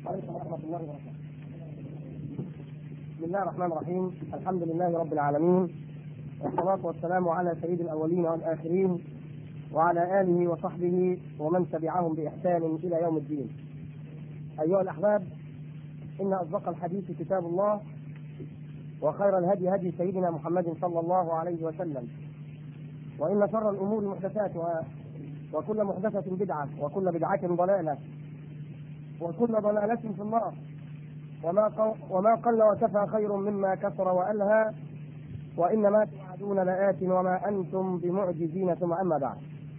عليكم ورحمة الله وبركاته. بسم الله الرحمن الرحيم، الحمد لله رب العالمين والصلاة والسلام على سيد الأولين والآخرين وعلى آله وصحبه ومن تبعهم بإحسان إلى يوم الدين. أيها الأحباب إن أصدق الحديث كتاب الله وخير الهدي هدي سيدنا محمد صلى الله عليه وسلم وإن شر الأمور محدثاتها وكل محدثة بدعة وكل بدعة ضلالة وكل ضلالة في النار وما وما قل وكفى خير مما كثر وألهى وإنما توعدون لآت وما أنتم بمعجزين ثم أما بعد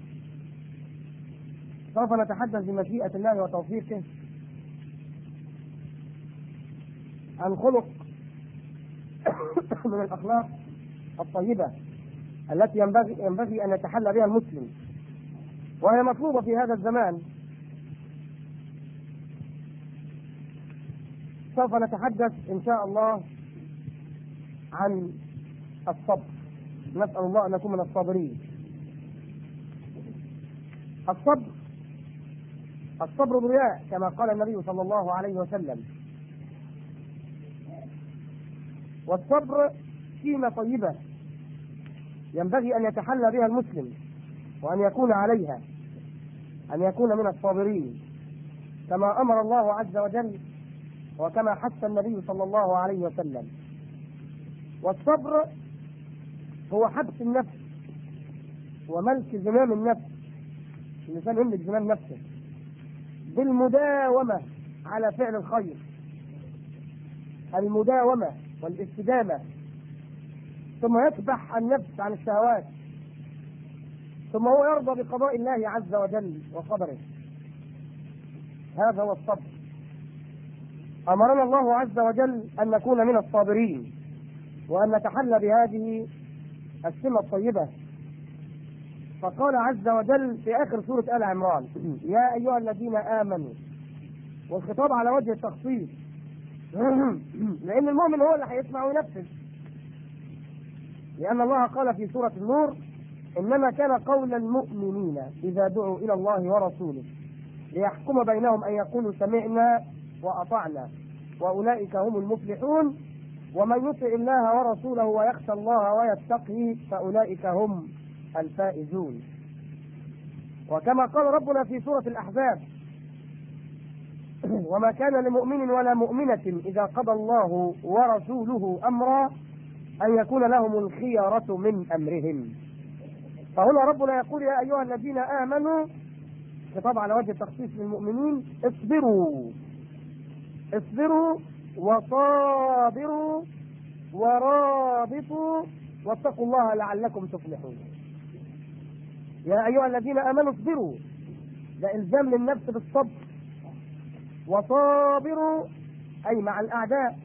سوف نتحدث بمشيئة الله وتوفيقه عن خلق من الأخلاق الطيبة التي ينبغي ينبغي أن يتحلى بها المسلم وهي مطلوبة في هذا الزمان سوف نتحدث إن شاء الله عن الصبر نسأل الله أن نكون من الصابرين الصبر الصبر ضياء كما قال النبي صلى الله عليه وسلم والصبر قيمة طيبة ينبغي أن يتحلى بها المسلم وأن يكون عليها أن يكون من الصابرين كما أمر الله عز وجل وكما حث النبي صلى الله عليه وسلم والصبر هو حبس النفس وملك زمام النفس الإنسان يملك زمام نفسه بالمداومة على فعل الخير المداومة والاستدامة ثم يكبح النفس عن الشهوات ثم هو يرضى بقضاء الله عز وجل وقدره هذا هو الصبر أمرنا الله عز وجل أن نكون من الصابرين وأن نتحلى بهذه السمة الطيبة فقال عز وجل في آخر سورة آل عمران يا أيها الذين آمنوا والخطاب على وجه التخصيص لأن المؤمن هو اللي هيسمع وينفذ لأن الله قال في سورة النور إنما كان قول المؤمنين إذا دعوا إلى الله ورسوله ليحكم بينهم أن يقولوا سمعنا وأطعنا وأولئك هم المفلحون ومن يطع الله ورسوله ويخشى الله ويتقي فأولئك هم الفائزون وكما قال ربنا في سورة الأحزاب وما كان لمؤمن ولا مؤمنة إذا قضى الله ورسوله أمرا أن يكون لهم الخيرة من أمرهم فهنا ربنا يقول يا أيها الذين آمنوا خطاب على وجه التخصيص للمؤمنين اصبروا اصبروا وصابروا ورابطوا واتقوا الله لعلكم تفلحون يا أيها الذين آمنوا اصبروا ده إلزام للنفس بالصبر وصابروا أي مع الأعداء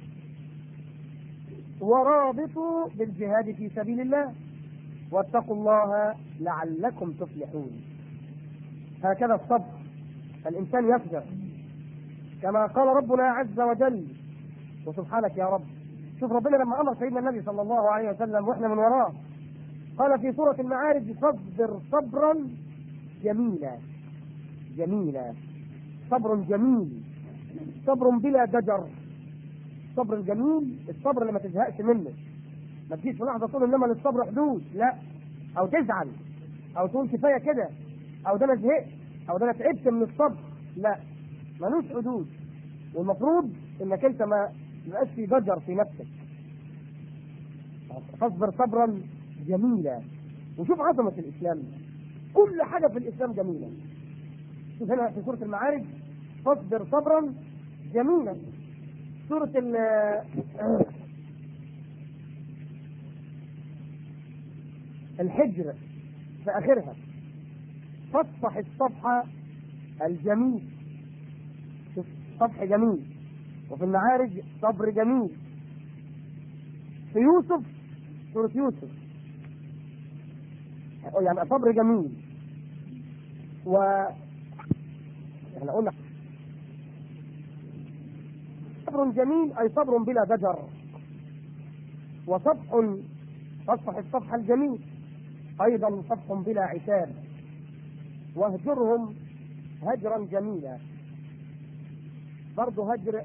ورابطوا بالجهاد في سبيل الله واتقوا الله لعلكم تفلحون هكذا الصبر الإنسان يصبر كما قال ربنا عز وجل وسبحانك يا رب شوف ربنا لما أمر سيدنا النبي صلى الله عليه وسلم وإحنا من وراه قال في سورة المعارج فاصبر صبرا جميلا جميلا صبر جميل صبر بلا دجر الصبر الجميل الصبر اللي ما تزهقش منه ما تجيش في لحظه تقول انما للصبر حدود لا او تزعل او تقول كفايه كده او ده انا زهقت او ده انا تعبت من الصبر لا ملوش حدود والمفروض انك انت ما يبقاش في ضجر في نفسك فاصبر صبرا جميلا وشوف عظمه الاسلام كل حاجه في الاسلام جميله شوف هنا في سوره المعارج فاصبر صبرا جميلا سورة ال الحجر في آخرها فاصفح الصفحة الجميل شوف صفح جميل وفي المعارج صبر جميل في يوسف سورة يوسف يعني صبر جميل و احنا قلنا صبر جميل أي صبر بلا ضجر وصفح فاصفح الصفح الجميل أيضا صفح بلا عتاب واهجرهم هجرا جميلا برضه هجر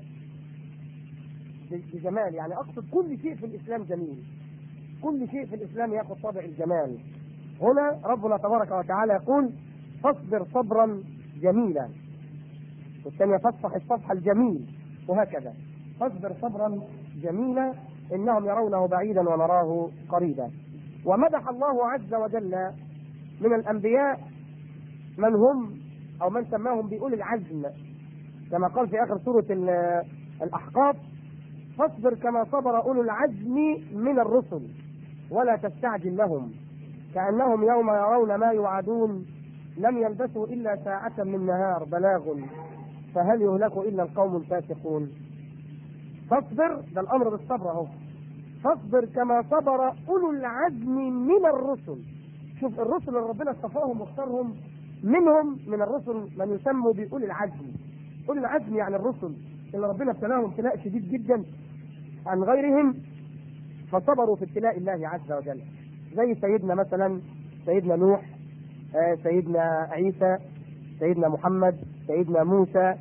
بجمال يعني اقصد كل شيء في الاسلام جميل كل شيء في الاسلام ياخذ طابع الجمال هنا ربنا تبارك وتعالى يقول فاصبر صبرا جميلا والثانية فاصفح الصفح الجميل وهكذا فاصبر صبرا جميلا انهم يرونه بعيدا ونراه قريبا ومدح الله عز وجل من الانبياء من هم او من سماهم باولي العزم كما قال في اخر سوره الاحقاف فاصبر كما صبر اولو العزم من الرسل ولا تستعجل لهم كانهم يوم يرون ما يوعدون لم يلبثوا الا ساعه من نهار بلاغ فهل يهلك الا القوم الفاسقون فاصبر ده الامر بالصبر اهو فاصبر كما صبر اولو العزم من الرسل شوف الرسل اللي ربنا اصطفاهم واختارهم منهم من الرسل من يسموا باولي العزم اولي العزم يعني الرسل اللي ربنا ابتلاهم ابتلاء شديد جدا عن غيرهم فصبروا في ابتلاء الله عز وجل زي سيدنا مثلا سيدنا نوح آه سيدنا عيسى سيدنا محمد سيدنا موسى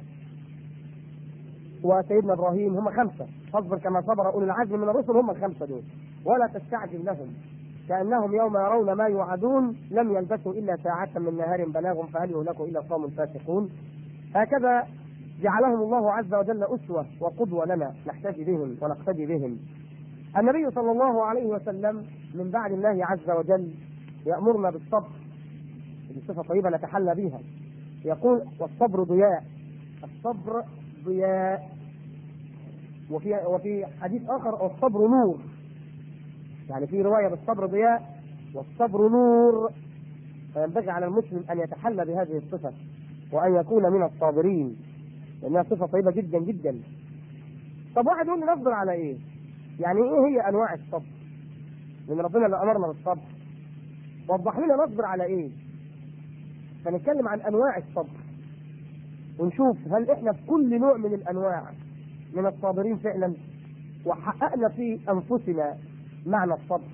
وسيدنا ابراهيم هم خمسه فاصبر كما صبر اولي العزم من الرسل هم الخمسه دول ولا تستعجل لهم كانهم يوم يرون ما يوعدون لم يلبثوا الا ساعه من نهار بلاغ فهل يهلكوا الا القوم الفاسقون هكذا جعلهم الله عز وجل اسوه وقدوه لنا نحتاج بهم ونقتدي بهم النبي صلى الله عليه وسلم من بعد الله عز وجل يامرنا بالصبر دي صفه طيبه نتحلى بها يقول والصبر ضياء الصبر ضياء وفي وفي حديث اخر الصبر نور يعني في روايه بالصبر ضياء والصبر نور فينبغي على المسلم ان يتحلى بهذه الصفه وان يكون من الصابرين لانها صفه طيبه جدا جدا طب واحد يقول لي نصبر على ايه؟ يعني ايه هي انواع الصبر؟ لان ربنا اللي امرنا بالصبر وضح لنا نصبر على ايه؟ فنتكلم عن انواع الصبر ونشوف هل احنا في كل نوع من الانواع من الصابرين فعلا وحققنا في انفسنا معنى الصبر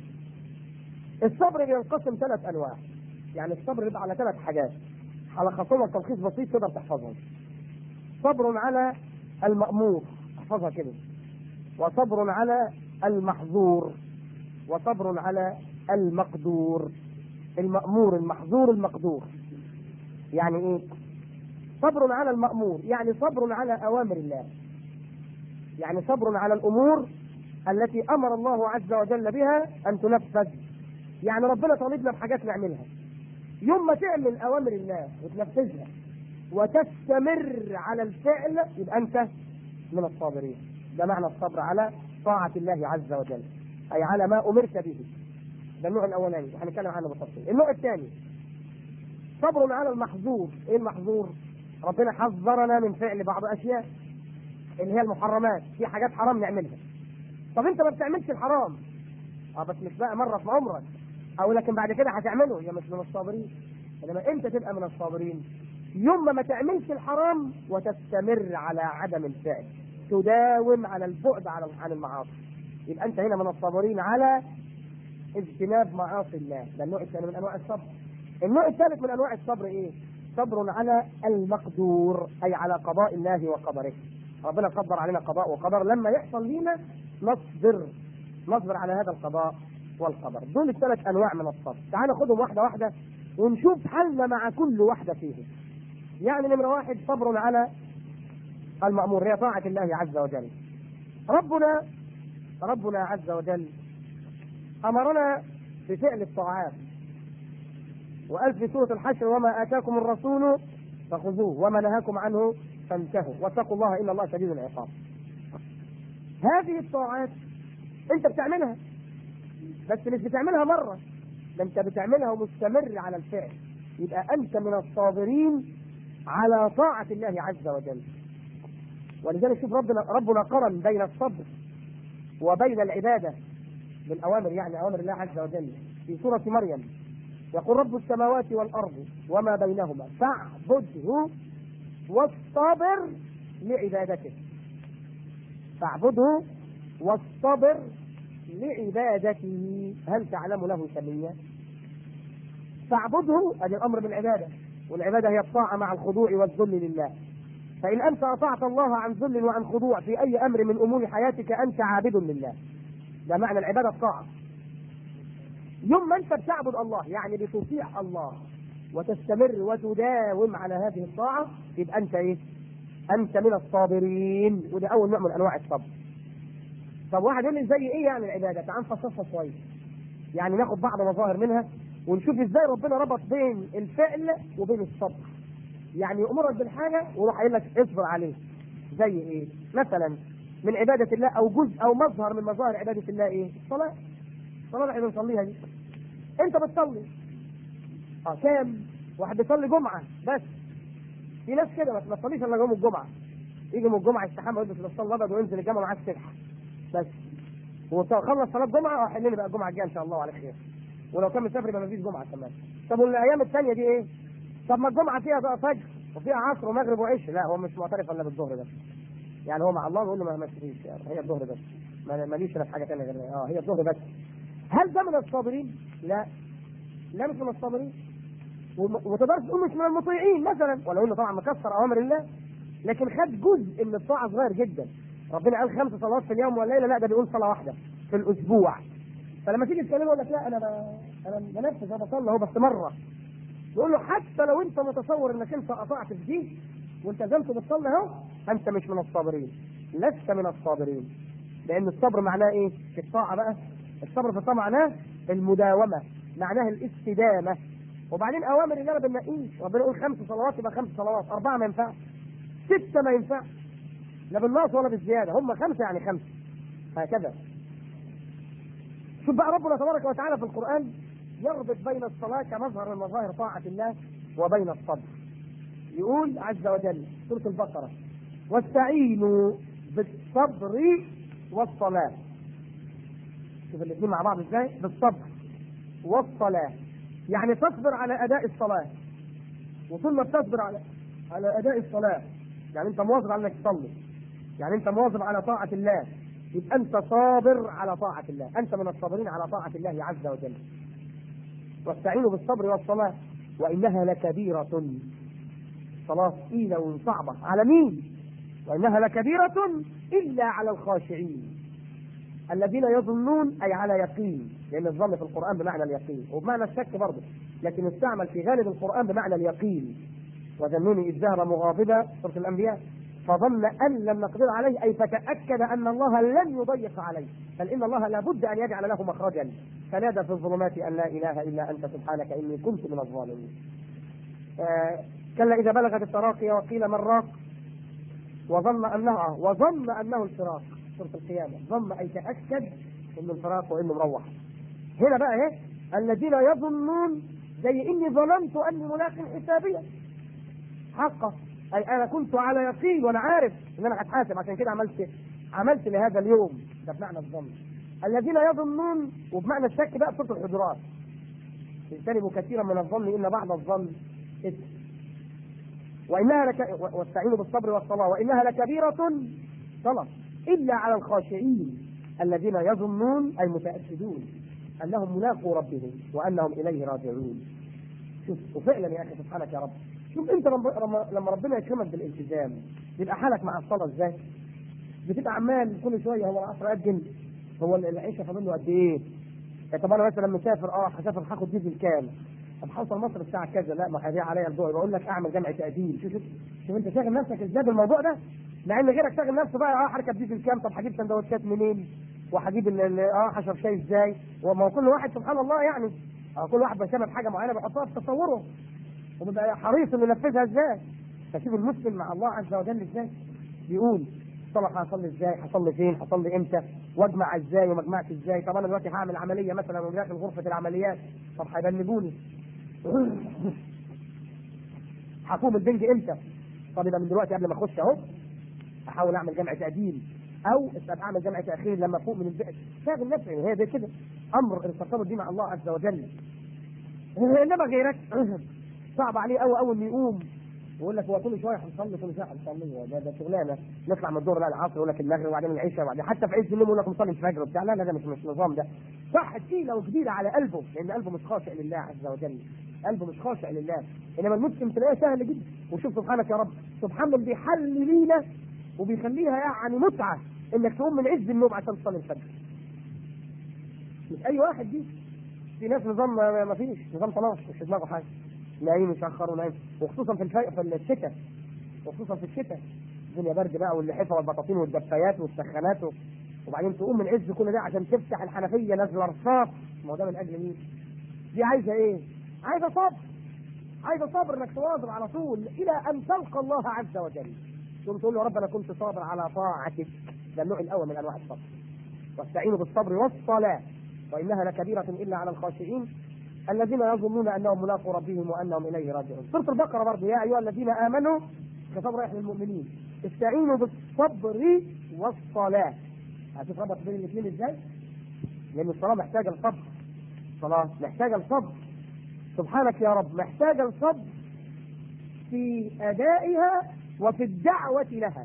الصبر بينقسم ثلاث انواع يعني الصبر يبقى على ثلاث حاجات هلخصهم تلخيص بسيط تقدر تحفظهم صبر على المأمور احفظها كده وصبر على المحظور وصبر على المقدور المأمور المحظور المقدور يعني ايه صبر على المأمور يعني صبر على أوامر الله يعني صبر على الأمور التي أمر الله عز وجل بها أن تنفذ يعني ربنا طالبنا بحاجات نعملها يوم ما تعمل أوامر الله وتنفذها وتستمر على الفعل يبقى أنت من الصابرين ده معنى الصبر على طاعة الله عز وجل أي على ما أمرت به ده النوع الأولاني هنتكلم عنه بالتفصيل النوع الثاني صبر على المحظور ايه المحظور ربنا حذرنا من فعل بعض اشياء اللي هي المحرمات في حاجات حرام نعملها طب انت ما بتعملش الحرام اه بس مش بقى مره في عمرك او لكن بعد كده هتعمله يا مش من الصابرين انما انت تبقى من الصابرين يوم ما تعملش الحرام وتستمر على عدم الفعل تداوم على البعد على عن المعاصي يبقى انت هنا من الصابرين على اجتناب معاصي الله ده النوع الثاني من انواع الصبر النوع الثالث من انواع الصبر ايه صبر على المقدور اي على قضاء الله وقدره ربنا قدر علينا قضاء وقدر لما يحصل لينا نصبر نصبر على هذا القضاء والقدر دول الثلاث انواع من الصبر تعال ناخدهم واحده واحده ونشوف حلنا مع كل واحده فيهم يعني نمره واحد صبر على المأمور هي طاعة الله عز وجل ربنا ربنا عز وجل أمرنا بفعل الطاعات وقال في سورة الحشر وما آتاكم الرسول فخذوه وما نهاكم عنه فانتهوا واتقوا الله إن الله شديد العقاب هذه الطاعات أنت بتعملها بس مش بتعملها مرة ده أنت بتعملها ومستمر على الفعل يبقى أنت من الصابرين على طاعة الله عز وجل ولذلك شوف ربنا ربنا قرن بين الصبر وبين العبادة بالأوامر يعني أوامر الله عز وجل في سورة مريم يقول رب السماوات والأرض وما بينهما فاعبده واصطبر لعبادته فاعبده واصطبر لعبادته هل تعلم له سميا فاعبده ادي الامر بالعباده والعباده هي الطاعه مع الخضوع والذل لله فإن أنت أطعت الله عن ذل وعن خضوع في أي أمر من أمور حياتك أنت عابد لله ده معنى العبادة الطاعة يوم ما أنت بتعبد الله يعني بتطيع الله وتستمر وتداوم على هذه الطاعة يبقى أنت إيه؟ أنت من الصابرين وده أول نوع من أنواع الصبر طب واحد يقول لي زي إيه يعني العبادة؟ تعال نفصصها شوية يعني ناخد بعض مظاهر منها ونشوف ازاي ربنا ربط بين الفعل وبين الصبر يعني يأمرك بالحاجة ويروح قايل لك اصبر عليه زي ايه مثلا من عبادة الله او جزء او مظهر من مظاهر عبادة الله ايه الصلاة الصلاة اللي احنا بنصليها دي انت بتصلي اه كام واحد بيصلي جمعة بس في ناس كده ما تصليش الا يوم الجمعة يجي من الجمعة يستحمى ويلبس الصلاة الابيض وينزل الجامعة معاه السبحة بس وخلص صلاة جمعة اه حل لي بقى الجمعة الجاية ان شاء الله على خير ولو كان مسافر يبقى مفيش جمعة كمان طب والايام الثانية دي ايه؟ طب ما الجمعة فيها بقى فجر وفيها عصر ومغرب وعشاء لا هو مش معترف الا بالظهر بس يعني هو مع الله بيقول له ما مشيش يعني هي الظهر بس ما- ماليش انا في حاجة ثانية غير اه هي الظهر بس هل ده من الصابرين؟ لا لا مش من الصابرين وم- وما تقدرش تقول مش من المطيعين مثلا ولو انه طبعا مكسر اوامر الله لكن خد جزء من الطاعة صغير جدا ربنا قال خمس صلوات في اليوم والليلة لا ده بيقول صلاة واحدة في الأسبوع فلما تيجي تكلمه يقول لك لا انا ب... انا بنفذ انا بصلي اهو بس مره يقول له حتى لو انت متصور انك انت قطعت في دي والتزمت بالصلاه اهو انت مش من الصابرين لست من الصابرين لان الصبر معناه ايه؟ في الطاعه بقى الصبر في الطاعه معناه المداومه معناه الاستدامه وبعدين اوامر الله ما بننقيش ربنا يقول خمس صلوات يبقى خمس صلوات اربعه ما ينفعش سته ما ينفعش لا بالنقص ولا بالزياده هم خمسه يعني خمسه هكذا شوف بقى ربنا تبارك وتعالى في القرآن يربط بين الصلاة كمظهر من مظاهر طاعة الله وبين الصبر يقول عز وجل سورة البقرة واستعينوا بالصبر والصلاة شوف الاثنين مع بعض ازاي بالصبر والصلاة يعني تصبر على أداء الصلاة وطول ما بتصبر على على أداء الصلاة يعني أنت مواظب على إنك تصلي يعني أنت مواظب على طاعة الله يبقى أنت صابر على طاعة الله أنت من الصابرين على طاعة الله عز وجل واستعينوا بالصبر والصلاة وإنها لكبيرة صلاة ثقيلة وصعبة على مين؟ وإنها لكبيرة إلا على الخاشعين الذين يظنون أي على يقين لأن الظن في القرآن بمعنى اليقين وبمعنى الشك برضه لكن استعمل في غالب القرآن بمعنى اليقين وذنوني إذ ذهب مغاضبا سورة الأنبياء فظن أن لم نقدر عليه أي فتأكد أن الله لن يضيق عليه بل إن الله لابد أن يجعل له مخرجا فنادى في الظلمات أن لا إله إلا أنت سبحانك إني كنت من الظالمين آه كلا إذا بلغت التراقي وقيل من راق وظن أنها وظن أنه الفراق سورة القيامة ظن أي تأكد إنه الفراق وإنه مروح هنا بقى إيه الذين يظنون زي إني ظننت أني ملاق حسابيا حقا أي أنا كنت على يقين وأنا عارف إن أنا هتحاسب عشان كده عملت عملت لهذا اليوم ده بمعنى الظن الذين يظنون وبمعنى الشك بقى سورة الحجرات اجتنبوا كثيرا من الظن إن بعض الظن إثم وإنها لك واستعينوا بالصبر والصلاة وإنها لكبيرة صلاة إلا على الخاشعين الذين يظنون أي متأكدون أنهم ملاقوا ربهم وأنهم إليه راجعون شوف وفعلا يا أخي سبحانك يا رب شوف أنت لما لما ربنا يكرمك بالالتزام يبقى حالك مع الصلاة إزاي؟ بتبقى عمال كل شوية هو العصر أجل هو العيشة فاضل له قد إيه؟ طب أنا مثلا مسافر أه هسافر هاخد ديزل كام؟ طب هوصل مصر الساعة كذا لا ما هيضيع عليا الضوء بقول لك أعمل جمع تقديم شوف شوف شوف أنت شاغل نفسك إزاي بالموضوع ده؟ مع ان غيرك شاغل نفسه بقى اه هركب ديزل كام طب هجيب سندوتشات منين وهجيب اه هشرب شاي ازاي وما هو كل واحد سبحان الله يعني اه كل واحد بيشتغل بحاجه معينه بيحطها في تصوره وبيبقى حريص انه ينفذها ازاي فشوف المسلم مع الله عز وجل ازاي بيقول الصلاة هصلي ازاي هصلي فين هصلي امتى واجمع ازاي وما اجمعش ازاي طب انا دلوقتي هعمل عمليه مثلا وداخل غرفه العمليات طب هيبلغوني هقوم البنج امتى طب يبقى من دلوقتي قبل ما اخش اهو احاول اعمل جمع تقديم او ابقى اعمل جمع تاخير لما افوق من البيت شاغل نفسي هي ده كده امر الترتبط دي مع الله عز وجل انما غيرك صعب عليه قوي اول ما يقوم ويقول لك هو كل شويه هنصلي كل شويه هنصلي هو ده, ده شغلانه نطلع من الظهر بقى العصر يقول لك المغرب وبعدين العشاء وبعدين حتى في عز النوم يقول لك نصلي الفجر وبتاع لا لا ده مش مش نظام ده صح تقيله وكبيره على قلبه لان قلبه مش خاشع لله عز وجل قلبه مش خاشع لله انما المسلم تلاقيه سهل جدا وشوف سبحانك يا رب سبحان من بيحل لينا وبيخليها يعني متعه انك تقوم من عز النوم عشان تصلي الفجر مش اي واحد دي في ناس نظام ما ما فيش نظام طلاق مش في دماغه حاجه نايم يتاخر ونايم وخصوصا في الفي... في الشتاء وخصوصا في الشتاء الدنيا برد بقى واللحفه والبطاطين والدفايات والسخانات و... وبعدين تقوم من عز كل ده عشان تفتح الحنفيه نازله رصاص ما هو ده من اجل مين؟ دي عايزه ايه؟ عايزه صبر عايزه صبر انك تواظب على طول الى ان تلقى الله عز وجل تقوم تقول له يا رب انا كنت صابر على طاعتك ده النوع الاول من انواع الصبر واستعينوا بالصبر والصلاه وانها لكبيره الا على الخاشعين الذين يظنون انهم ملاقوا ربهم وانهم اليه راجعون سوره البقره برضه يا ايها الذين امنوا خطاب رايح للمؤمنين استعينوا بالصبر والصلاه هتشوف ربط بين الاثنين ازاي؟ لان الصلاه محتاجه الصبر الصلاه محتاجه الصبر سبحانك يا رب محتاجه الصبر في ادائها وفي الدعوه لها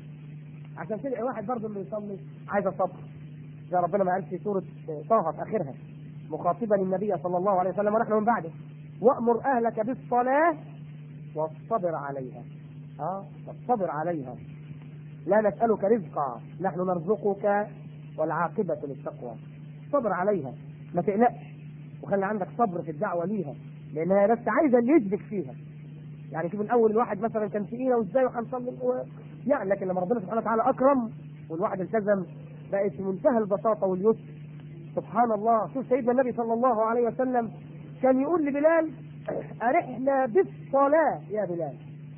عشان تلاقي واحد برضه اللي يصلي عايز صبر زي ربنا ما قال في سوره طه في اخرها مخاطبا النبي صلى الله عليه وسلم ونحن من بعده وامر اهلك بالصلاه واصطبر عليها اه واصطبر عليها لا نسالك رزقا نحن نرزقك والعاقبه للتقوى صبر عليها ما تقلقش وخلي عندك صبر في الدعوه ليها لانها بس عايزه اللي يسبك فيها يعني شوف الاول الواحد مثلا كان تقيله وازاي وهنصلي و... يعني لكن لما ربنا سبحانه وتعالى اكرم والواحد التزم بقت في منتهى البساطه واليسر سبحان الله شوف سيدنا النبي صلى الله عليه وسلم كان يقول لبلال أرحنا بالصلاة يا بلال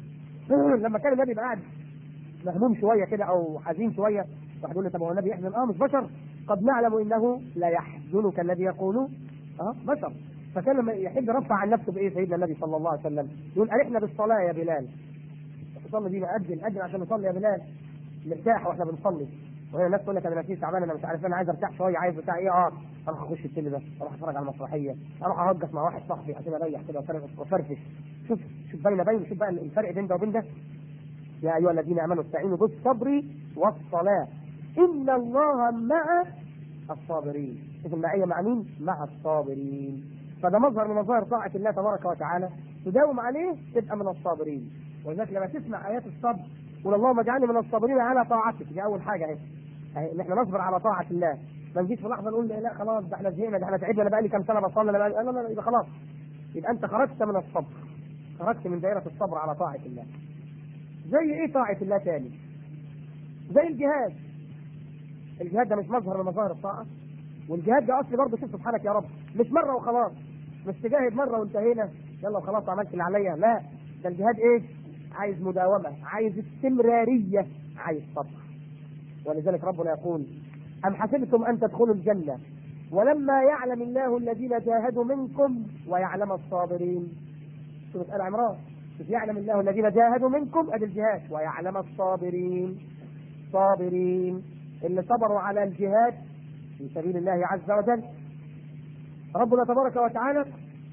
لما كان النبي قاعد مهموم شوية كده أو حزين شوية واحد يقول له طب هو النبي يحزن اه مش بشر قد نعلم انه لا يحزنك الذي يقول اه بشر فكان لما يحب يرفع عن نفسه بايه سيدنا النبي صلى الله عليه وسلم يقول ارحنا بالصلاه يا بلال تصلي بينا اجل اجل عشان نصلي يا بلال نرتاح واحنا بنصلي وهنا الناس تقول لك انا نفسي تعبان انا مش عارف انا عايز ارتاح شويه عايز بتاع ايه اه اروح اخش التل ده اروح اتفرج على المسرحيه اروح اهجس مع واحد صاحبي عشان اريح كده وأفرفش- وافرفش شوف شوف بين بين شوف بقى الفرق بين ده وبين ده يا ايها الذين امنوا استعينوا بالصبر والصلاه ان الله مع الصابرين شوف المعيه مع مين؟ مع الصابرين فده مظهر من مظاهر طاعه الله تبارك وتعالى تداوم عليه تبقى من الصابرين ولذلك لما تسمع ايات الصبر قول اللهم اجعلني من الصابرين على طاعتك دي اول حاجه اهي أهي ان احنا نصبر على طاعه الله ما نجيش في لحظه نقول لا خلاص ده احنا زهقنا ده احنا تعبنا انا بقالي كام سنه بصلي انا بقالي لا لا لا يبقى خلاص يبقى انت خرجت من الصبر خرجت من دائره الصبر على طاعه الله زي ايه طاعه الله تاني زي الجهاد الجهاد ده مش مظهر من مظاهر الطاعه والجهاد ده اصلي برضه شوف سبحانك يا رب مش مره وخلاص مش تجاهد مره وانتهينا يلا خلاص عملت اللي عليا لا ده الجهاد ايه عايز مداومه عايز استمراريه عايز صبر ولذلك ربنا يقول أم حسبتم أن تدخلوا الجنة ولما يعلم الله الذين جاهدوا منكم ويعلم الصابرين سورة آل عمران شوف يعلم الله الذين جاهدوا منكم أدي الجهاد ويعلم الصابرين صابرين اللي صبروا على الجهاد في سبيل الله عز وجل ربنا تبارك وتعالى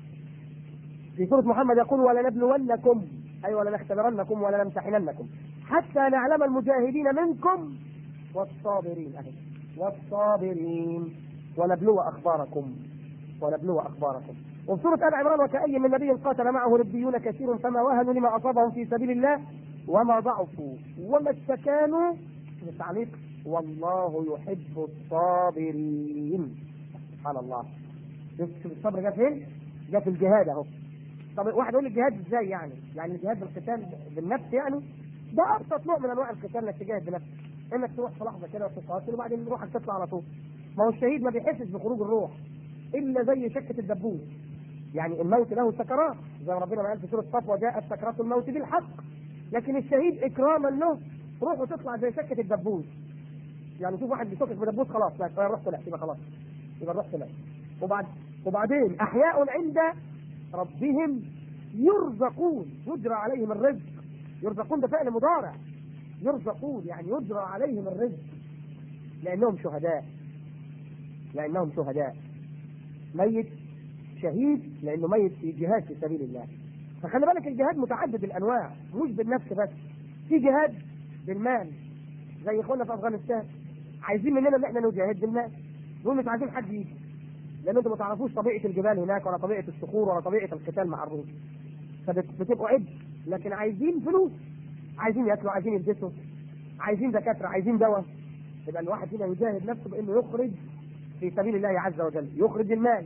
في سورة محمد يقول ولنبلونكم أي ولنختبرنكم ولنمتحننكم حتى نعلم المجاهدين منكم والصابرين أهي والصابرين ونبلو أخباركم ونبلو أخباركم وفي سورة آل عمران وكأي من نبي قاتل معه ربيون كثير فما وهنوا لما أصابهم في سبيل الله وما ضعفوا وما استكانوا شوف التعليق والله يحب الصابرين سبحان الله شوف شوف الصبر جه فين؟ جه في الجهاد اهو طب واحد يقول لي الجهاد ازاي يعني؟ يعني الجهاد بالقتال بالنفس يعني؟ ده ابسط نوع من انواع القتال انك تجاهد بنفسك انك تروح في لحظه كده وتقاتل وبعدين روحك تطلع على طول ما هو الشهيد ما بيحسش بخروج الروح الا زي شكه الدبوس يعني الموت له سكرات زي ما ربنا ما قال في سوره صفوه جاءت سكرات الموت بالحق لكن الشهيد اكراما له روحه تطلع زي شكه الدبوس يعني شوف واحد بيشكك بدبوس خلاص لا الروح طلعت يبقى خلاص يبقى الروح طلعت وبعد وبعدين احياء عند ربهم يرزقون يجرى عليهم الرزق يرزقون ده فعل مضارع يرزقون يعني يجرى عليهم الرزق لانهم شهداء لانهم شهداء ميت شهيد لانه ميت في جهاد في سبيل الله فخلي بالك الجهاد متعدد الانواع مش بالنفس بس في جهاد بالمال زي اخواننا في افغانستان عايزين مننا ان احنا نجاهد بالمال دول مش عايزين حد يجي لان انتوا ما تعرفوش طبيعه الجبال هناك ولا طبيعه الصخور ولا طبيعه القتال مع الروس فبتبقوا عبء لكن عايزين فلوس عايزين ياكلوا عايزين يلبسوا عايزين دكاتره عايزين دواء يبقى الواحد فينا يجاهد نفسه بانه يخرج في سبيل الله عز وجل يخرج المال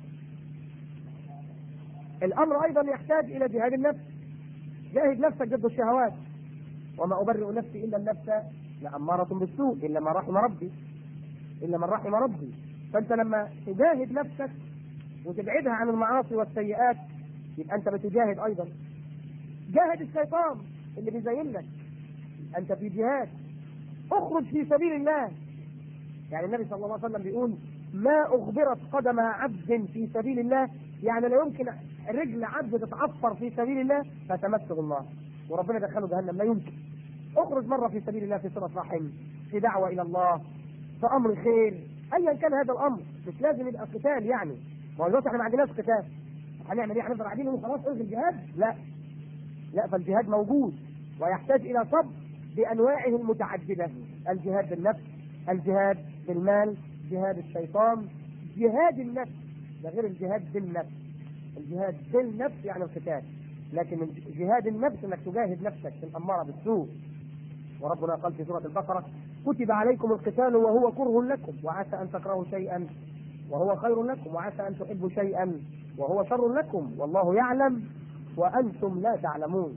الامر ايضا يحتاج الى جهاد النفس جاهد نفسك ضد الشهوات وما ابرئ نفسي الا النفس لاماره بالسوء الا ما رحم ربي الا من رحم ربي فانت لما تجاهد نفسك وتبعدها عن المعاصي والسيئات يبقى انت بتجاهد ايضا جاهد الشيطان اللي بيزين لك انت في جهاد اخرج في سبيل الله يعني النبي صلى الله عليه وسلم بيقول ما اغبرت قدم عبد في سبيل الله يعني لا يمكن رجل عبد تتعفر في سبيل الله فتمسه الله وربنا دخله جهنم لا يمكن اخرج مره في سبيل الله في صله رحم في دعوه الى الله في امر خير ايا كان هذا الامر مش لازم يبقى قتال يعني ما هو دلوقتي احنا ما عندناش قتال هنعمل ايه هنفضل قاعدين وخلاص الغي الجهاد لا لا فالجهاد موجود ويحتاج الى صبر بانواعه المتعدده الجهاد بالنفس الجهاد بالمال جهاد الشيطان جهاد النفس ده غير الجهاد بالنفس الجهاد بالنفس يعني القتال لكن جهاد النفس انك تجاهد نفسك في الاماره بالسوء وربنا قال في سوره البقره كتب عليكم القتال وهو كره لكم وعسى ان تكرهوا شيئا وهو خير لكم وعسى ان تحبوا شيئا وهو شر لكم والله يعلم وانتم لا تعلمون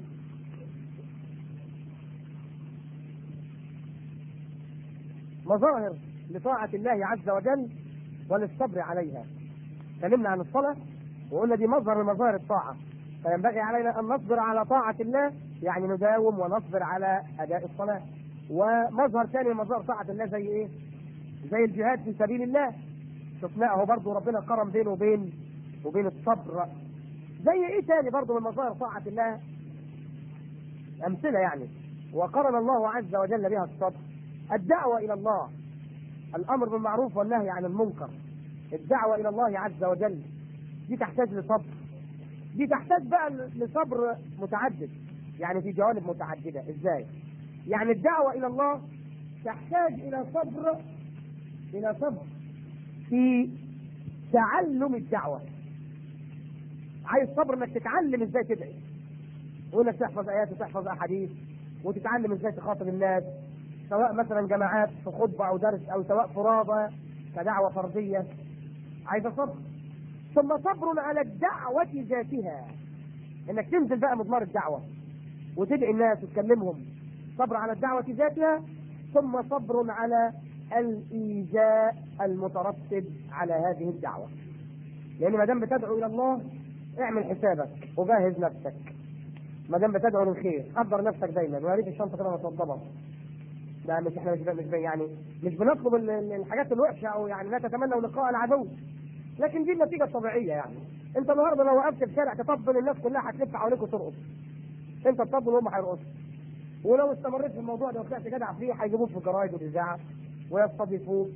مظاهر لطاعة الله عز وجل وللصبر عليها تكلمنا عن الصلاة وقلنا دي مظهر من مظاهر الطاعة فينبغي علينا أن نصبر على طاعة الله يعني نداوم ونصبر على أداء الصلاة ومظهر ثاني من مظاهر طاعة الله زي إيه؟ زي الجهاد في سبيل الله شفناه برضه ربنا قرن بينه وبين وبين الصبر زي ايه تاني برضه من مظاهر طاعة الله أمثلة يعني وقرن الله عز وجل بها الصبر الدعوة إلى الله الأمر بالمعروف والنهي عن المنكر الدعوة إلى الله عز وجل دي تحتاج لصبر دي تحتاج بقى لصبر متعدد يعني في جوانب متعددة ازاي يعني الدعوة إلى الله تحتاج إلى صبر إلى صبر في تعلم الدعوة عايز صبر انك تتعلم ازاي تدعي وانك تحفظ ايات وتحفظ احاديث وتتعلم ازاي تخاطب الناس سواء مثلا جماعات في خطبه او درس او سواء فرادى كدعوه فرديه عايز صبر ثم صبر على الدعوه ذاتها انك تنزل بقى مضمار الدعوه وتدعي الناس وتكلمهم صبر على الدعوه ذاتها ثم صبر على الايذاء المترتب على هذه الدعوه لان ما دام بتدعو الى الله اعمل حسابك وجهز نفسك ما دام بتدعو للخير حضر نفسك دايما ويا ريت الشنطه كده متوضبه لا مش احنا مش مش يعني مش بنطلب الحاجات الوحشه او يعني لا تتمنوا لقاء العدو لكن دي النتيجه الطبيعيه يعني انت النهارده لو وقفت في شارع تطبل الناس كلها هتلف حواليك وترقص انت تطبل وهم هيرقصوا ولو استمريت في الموضوع ده وطلعت جدع فيه هيجيبوك في الجرايد والاذاعه ويستضيفوك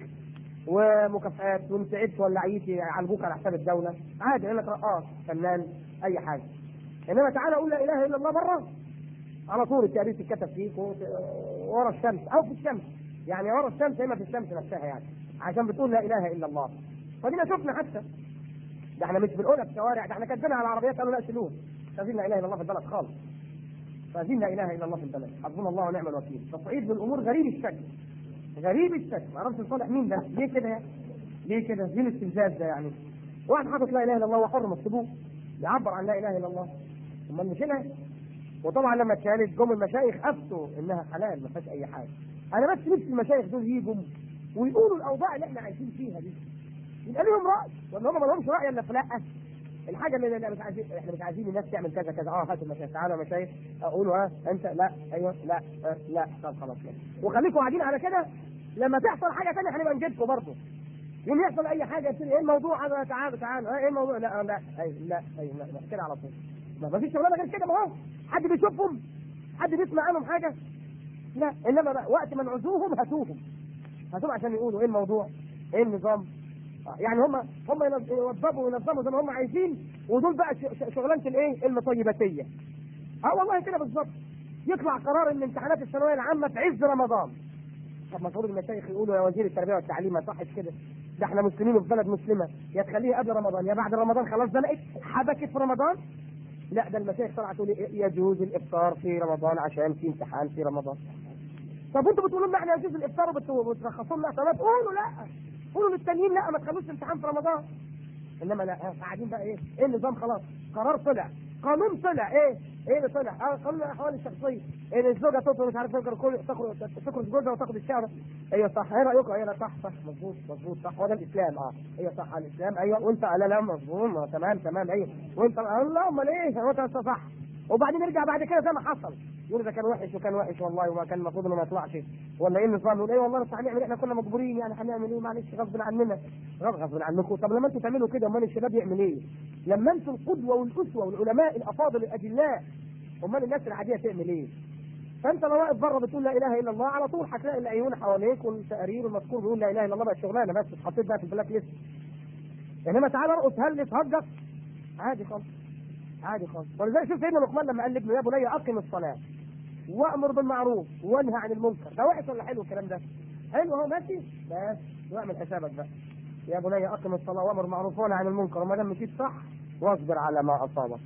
ومكافآت وانت عدت ولا عييت يعالجوك على حساب الدوله عادي يقول لك رقاص فنان اي حاجه انما تعالى قول لا اله الا الله مره على طول التأريخ تتكتب فيك ورا الشمس او في الشمس يعني ورا الشمس اما في الشمس نفسها يعني عشان بتقول لا اله الا الله فدينا شفنا حتى ده احنا مش بنقولها في الشوارع ده احنا كاتبينها على العربيات قالوا لا شيلوه مش عايزين لا اله الا الله في البلد خالص عايزين لا اله الا الله في البلد حسبنا الله ونعم الوكيل تصعيد بالامور غريب الشكل غريب الشكل ما اعرفش صالح مين ده ليه كده ليه كده ليه الاستفزاز ده يعني واحد حاطط لا اله الا الله وحر مكتبوه يعبر عن لا اله الا الله امال مش هنا وطبعا لما اتشالت جم المشايخ افتوا انها حلال ما فيهاش اي حاجه انا بس نفسي المشايخ دول يجوا ويقولوا الاوضاع اللي احنا عايشين فيها دي يبقى لهم راي ولا هم ما لهمش راي الا في لا الحاجه اللي اللي مش عايزين احنا مش عايزين الناس تعمل كذا كذا اه هاتوا المشايخ تعالوا يا مشايخ اقولوا ها انت لا ايوه لا أه لا طب خلاص كده وخليكم قاعدين على كده لما تحصل حاجه ثانيه هنبقى نجيبكم برضه يوم يحصل اي حاجه يصير ايه الموضوع هذا تعالوا تعالوا ايه الموضوع لا لا اي لا اي لا, لا. كده على طول ما فيش شغلانه غير كده ما هو حد بيشوفهم حد بيسمع عنهم حاجه لا انما بقى وقت ما نعزوهم هاتوهم هاتوهم عشان يقولوا ايه الموضوع ايه النظام يعني هم هم يوظفوا وينظموا زي ما هم عايزين ودول بقى ش- ش- شغلانه الايه المطيباتيه اه والله كده بالظبط يطلع قرار ان امتحانات الثانويه العامه في عز رمضان طب المفروض المشايخ يقولوا يا وزير التربيه والتعليم ما صحش كده ده احنا مسلمين وفي بلد مسلمه يا تخليها قبل رمضان يا بعد رمضان خلاص زنقت حبكت في رمضان لا ده المشايخ طلعت تقول إيه؟ يجوز الافطار في رمضان عشان في امتحان في رمضان طب انتوا بتقولوا لنا احنا يجوز الافطار وبت- وبترخصوا لنا طب قولوا لا قولوا للتانيين لا ما تخلوش امتحان في رمضان انما لا ها، قاعدين بقى ايه ايه النظام خلاص قرار طلع قانون طلع ايه ايه اللي طلع اه قانون الاحوال الشخصيه ان الزوجه تطلب مش عارف تذكر كل تخرج تخرج جوزها وتاخد الشهر ايوه صح ايه رايكم ايوه لا صح صح مظبوط مظبوط صح هو ده الاسلام اه ايوه صح الاسلام ايوه وانت لا لا مظبوط آه، تمام تمام ايوه وانت الله امال ايه هو انت صح وبعدين يرجع بعد كده زي ما حصل يقول ده كان وحش وكان وحش والله وما كان المفروض انه ما يطلعش ولا ايه النظام يقول ايه والله بس هنعمل احنا كنا مجبورين يعني هنعمل ايه معلش غصب عننا غصب غصب عنكم طب لما انتوا تعملوا كده امال الشباب يعمل ايه؟ لما انتوا القدوه والاسوه والعلماء الافاضل الاجلاء امال الناس العاديه تعمل ايه؟ فانت لو واقف بره بتقول لا اله الا الله على طول هتلاقي العيون حواليك والتقارير والمذكور بيقول لا اله الا الله بقت شغلانه بس اتحطيت بقى في البلاك ليست انما تعالى ارقص هلس هجس عادي خالص عادي خالص ولذلك شوف سيدنا لقمان لما قال لابنه يا بني اقم الصلاه وامر بالمعروف وانهى عن المنكر ده وحش ولا حلو الكلام ده؟ حلو اهو ماشي بس واعمل حسابك بقى يا بني اقم الصلاه وامر بالمعروف وانهى عن المنكر وما دام مشيت صح واصبر على ما اصابك.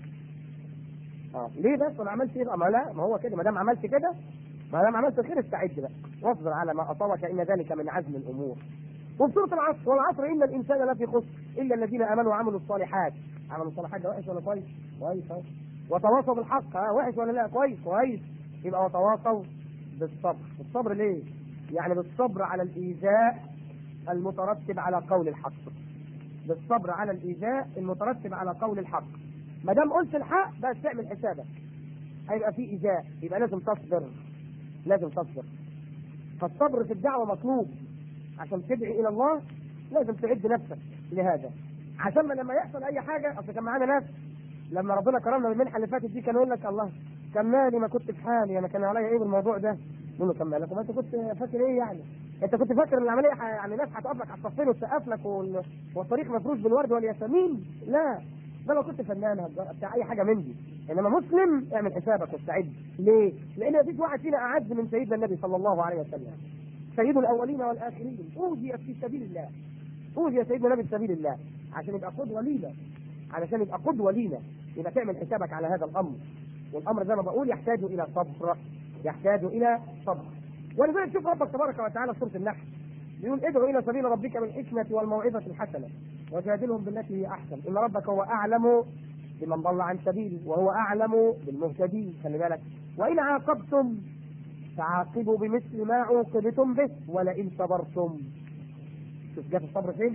اه ليه بس انا عملت ايه؟ ما لا ما هو كده ما دام عملت كده ما دام عملت الخير استعد بقى واصبر على ما اصابك ان ذلك من عزم الامور. وفي سوره العصر والعصر ان الانسان لفي خسر الا الذين امنوا وعملوا الصالحات. عملوا الصالحات ده وحش ولا كويس؟ كويس اهو. وتواصوا بالحق ها وحش ولا لا كويس كويس يبقى وتواصوا بالصبر الصبر ليه يعني بالصبر على الايذاء المترتب على قول الحق بالصبر على الايذاء المترتب على قول الحق ما دام قلت الحق بس تعمل حسابك هيبقى في ايذاء يبقى لازم تصبر لازم تصبر فالصبر في الدعوه مطلوب عشان تدعي الى الله لازم تعد نفسك لهذا عشان ما لما يحصل اي حاجه اصل كان معانا ناس لما ربنا كرمنا بالمنحه اللي فاتت دي كان يقول لك الله كان مالي ما كنت في حالي انا كان عليا ايه بالموضوع ده؟ يقول له كان مالك وما انت كنت فاكر ايه يعني؟ انت كنت فاكر ان العمليه ح- يعني ناس هتقف لك على الصفين وتسقف لك وال- والطريق مفروش بالورد والياسمين؟ لا ده لو كنت فنان هتج- بتاع اي حاجه من دي انما مسلم اعمل حسابك واستعد ليه؟ لان مفيش واحد فينا اعز من سيدنا النبي صلى الله عليه وسلم سيد الاولين والاخرين اوذي في سبيل الله اوذي سيدنا النبي في سبيل الله عشان يبقى قدوه لينا علشان يبقى قدوه لينا يبقى تعمل حسابك على هذا الامر والامر زي ما بقول يحتاج الى صبر يحتاج الى صبر ولذلك شوف ربك تبارك وتعالى في سوره النحل يقول ادعو الى سبيل ربك بالحكمه والموعظه الحسنه وجادلهم بالتي هي احسن ان ربك هو اعلم بمن ضل عن سبيله وهو اعلم بالمهتدين خلي بالك وان عاقبتم فعاقبوا بمثل ما عوقبتم به ولئن صبرتم شوف جاء الصبر فين؟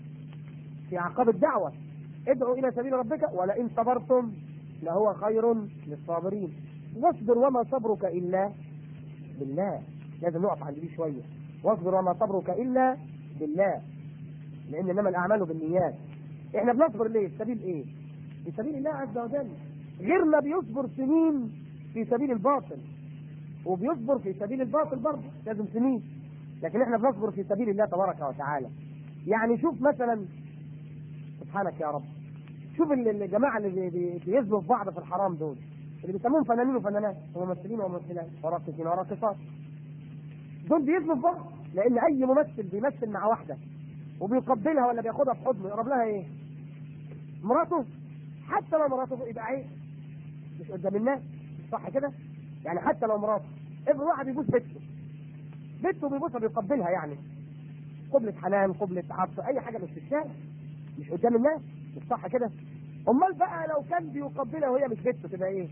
في عقاب الدعوه ادعوا الى سبيل ربك ولئن صبرتم لهو خير للصابرين واصبر وما صبرك الا بالله لازم نقف عند دي شويه واصبر وما صبرك الا بالله لان انما الاعمال بالنيات احنا بنصبر ليه؟ في سبيل ايه؟ في سبيل الله عز وجل غيرنا بيصبر سنين في سبيل الباطل وبيصبر في سبيل الباطل برضه لازم سنين لكن احنا بنصبر في سبيل الله تبارك وتعالى يعني شوف مثلا سبحانك يا رب شوف ال- الجماعه اللي بي- بي- بيزنوا في بعض في الحرام دول اللي بيسموهم فنانين وفنانات وممثلين وممثلات وراقصين وراقصات دول بيزنوا في بعض لان اي ممثل بيمثل مع واحده وبيقبلها ولا بياخدها في حضنه يقرب لها ايه؟ مراته حتى لو مراته يبقى عيب مش قدام الناس صح كده؟ يعني حتى لو مراته ابن واحد بيبوس بنته بنته بيبوسها بيقبلها يعني قبلة حنان قبلة عطف اي حاجه مش في الشارع مش قدام الناس مش صح كده امال بقى لو كان بيقبلها وهي مش بنته تبقى ايه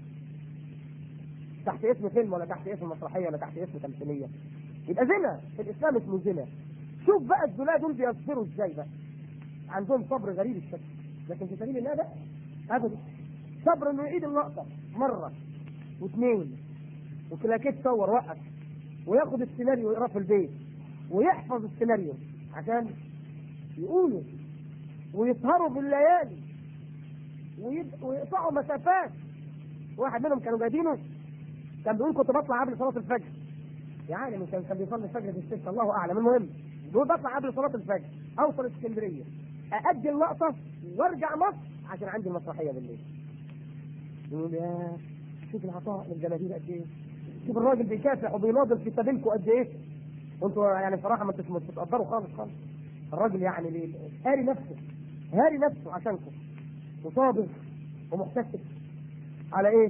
تحت اسم فيلم ولا تحت اسم مسرحيه ولا تحت اسم تمثيليه يبقى زنا في الاسلام اسمه زنا شوف بقى الزنا دول بيصبروا ازاي بقى عندهم صبر غريب الشكل لكن في سبيل الله ده ابدا صبر انه يعيد اللقطه مره واثنين وكلاكيت صور وقف وياخد السيناريو يقراه في البيت ويحفظ السيناريو عشان يقولوا ويسهروا بالليالي ويد- ويقطعوا مسافات واحد منهم كانوا جايبينه كان بيقول كنت بطلع قبل صلاه الفجر يعني مش كان كان بيصلي الفجر في الستة الله اعلم المهم بيقول بطلع قبل صلاه الفجر اوصل اسكندريه اادي اللقطه وارجع مصر عشان عندي المسرحيه بالليل يقول يا شوف العطاء للجماهير قد ايه شوف الراجل بيكافح وبيناضل في سبيلكم قد ايه وانتوا يعني بصراحه ما انتوش بتقدروا خالص خالص الراجل يعني ليه هاري نفسه هاري نفسه عشانكم وصابر ومحتسب على ايه؟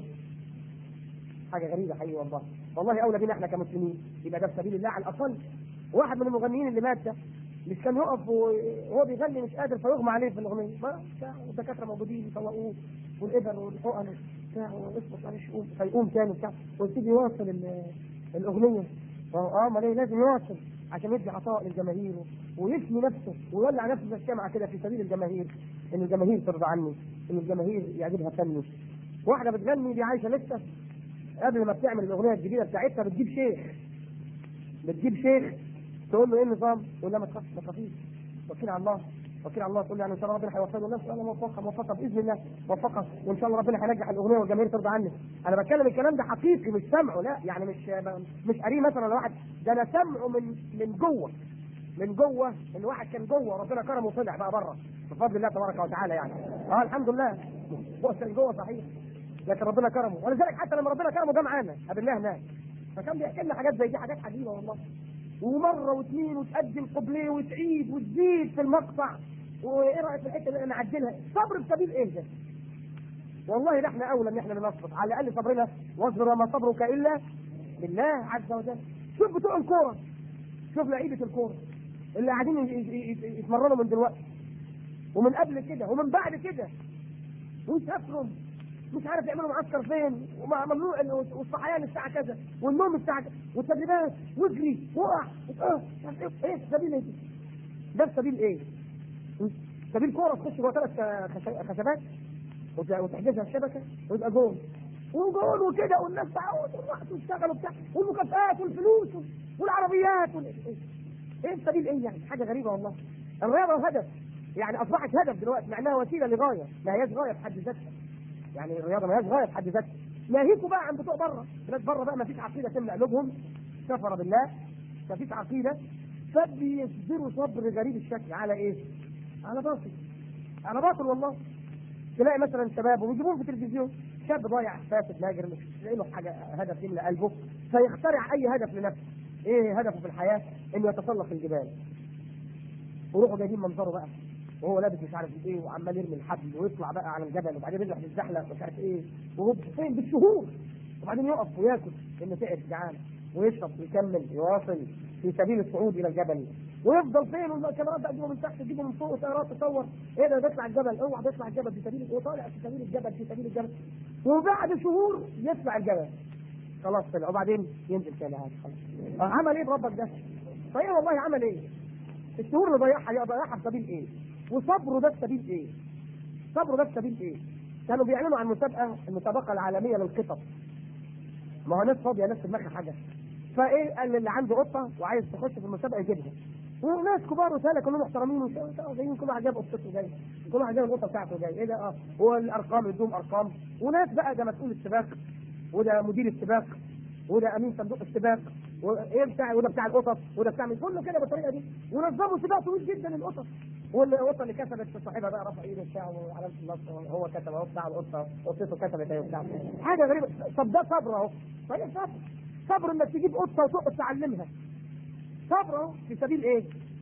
حاجه غريبه حقيقي والله والله اولى بينا احنا كمسلمين يبقى ده في سبيل الله على الاقل واحد من المغنيين اللي مات ده مش كان يقف وهو بيغني مش قادر فيغمى عليه في الاغنيه ما بتاع والدكاتره موجودين يطوقوه والابر والحقن وبتاع ويصبح معلش يقوم فيقوم تاني بتاع ويبتدي يواصل ال- الاغنيه اه امال ايه لازم يواصل عشان يدي عطاء للجماهير ويسمي نفسه ويولع نفسه في الشمعة كده في سبيل الجماهير ان الجماهير ترضى عني ان الجماهير يعجبها فني واحده بتغني دي عايشه لسه قبل ما بتعمل الاغنيه الجديده بتاعتها بتجيب شيخ بتجيب شيخ تقول له ايه النظام؟ يقول لها ما تخافش ما تخافيش توكلي على الله توكلي على الله تقول له يعني ان شاء الله ربنا هيوفقني والله ان شاء الله موفقه موفقه باذن الله موفقه وان شاء الله ربنا هينجح الاغنيه والجماهير ترضى عني انا بتكلم الكلام ده حقيقي مش سمعه لا يعني مش مش قاريه مثلا واحد ده انا سمعه من من جوه من جوه ان واحد كان جوه ربنا كرمه وطلع بقى بره بفضل الله تبارك وتعالى يعني اه الحمد لله هو كان جوه صحيح لكن ربنا كرمه ولذلك حتى لما ربنا كرمه ده معانا قابلناه هناك فكان بيحكي لنا حاجات زي دي حاجات عجيبه والله ومره واثنين وتقدم قبليه وتعيد وتزيد في المقطع وايه رايك في الحته اللي نعدلها صبر بسبيل ايه ده؟ والله ده احنا اولى ان احنا نصبر على الاقل صبرنا واصبر وما صبرك الا بالله عز وجل شوف بتوع الكوره شوف لعيبه الكوره اللي قاعدين ي- ي- ي- يتمرنوا من دلوقتي ومن قبل كده ومن بعد كده ويسافروا مش عارف يعملوا معسكر فين وممنوع ال- والصحيان الساعه كذا والنوم الساعه كذا والتدريبات واجري وقع اه مش عارف ايه ايه سبيل ايه ده سبيل ايه؟ سبيل كوره تخش جوه ثلاث خش- خشبات وت- وتحجزها الشبكه ويبقى جول وجول وكده والناس تعود والوقت واشتغلوا بتاع والمكافآت والفلوس وال- والعربيات وال... ايه ايه سبيل ايه يعني حاجه غريبه والله الرياضه هدف يعني اصبحت هدف دلوقتي مع انها وسيله لغايه ما هياش غايه في حد ذاتها يعني الرياضه ما هياش غايه في حد ذاتها ناهيكوا بقى عن بتوع بره بلاد بره بقى ما فيش عقيده تملا قلوبهم كفر بالله ما فيش عقيده فبيصبروا صبر غريب الشكل على ايه؟ على باطل على باطل والله تلاقي مثلا شباب ويجيبوهم في التلفزيون شاب ضايع فاسد ناجر مش لاقي له حاجه هدف يملى قلبه فيخترع اي هدف لنفسه ايه هدفه في الحياه؟ انه يتسلق الجبال ويروحوا جايبين منظره بقى وهو لابس مش عارف ايه وعمال يرمي الحبل ويطلع بقى على الجبل وبعدين يرجع يتزحلق مش عارف ايه وهو فين بالشهور وبعدين يقف وياكل لانه تعب جعان ويشرب ويكمل يواصل في سبيل الصعود الى الجبل ويفضل فين والكاميرات بقى تجيبه من تحت تجيبه من فوق وسيارات تصور ايه ده بيطلع الجبل اوعى بيطلع الجبل في سبيل وطالع في سبيل الجبل في سبيل الجبل وبعد شهور يطلع الجبل خلاص طلع وبعدين ينزل تاني عادي خلاص آه، عمل ايه بربك ده؟ صحيح والله عمل ايه؟ الشهور اللي ضيعها ضيعها في سبيل ايه؟ وصبره ده في سبيل ايه؟ صبره ده في سبيل ايه؟ كانوا بيعلنوا عن مسابقه المسابقه العالميه للقطط ما هو ناس فاضيه ناس في دماغها حاجه فايه قال اللي عنده قطه وعايز تخش في المسابقه يجيبها وناس كبار وسهله كلهم محترمين وش- جايين كل واحد جايب قطته جاي كل واحد جايب القطه بتاعته جاي ايه ده اه والارقام يدوم ارقام وناس بقى ده مسؤول السباق وده مدير السباق وده امين صندوق السباق وايه بتاع وده بتاع القطط وده بتاع من كله كده بالطريقه دي ونظموا سباق طويل جدا للقطط والقطه اللي كسبت صاحبها بقى رفع ايده بتاعه وعلامه النصر هو كتب اهو بتاع القطه قطته كتبت اهي بتاع حاجه غريبه طب ده صبر اهو طيب صبر صبر انك تجيب قطه وتقعد تعلمها صبر اهو في سبيل ايه؟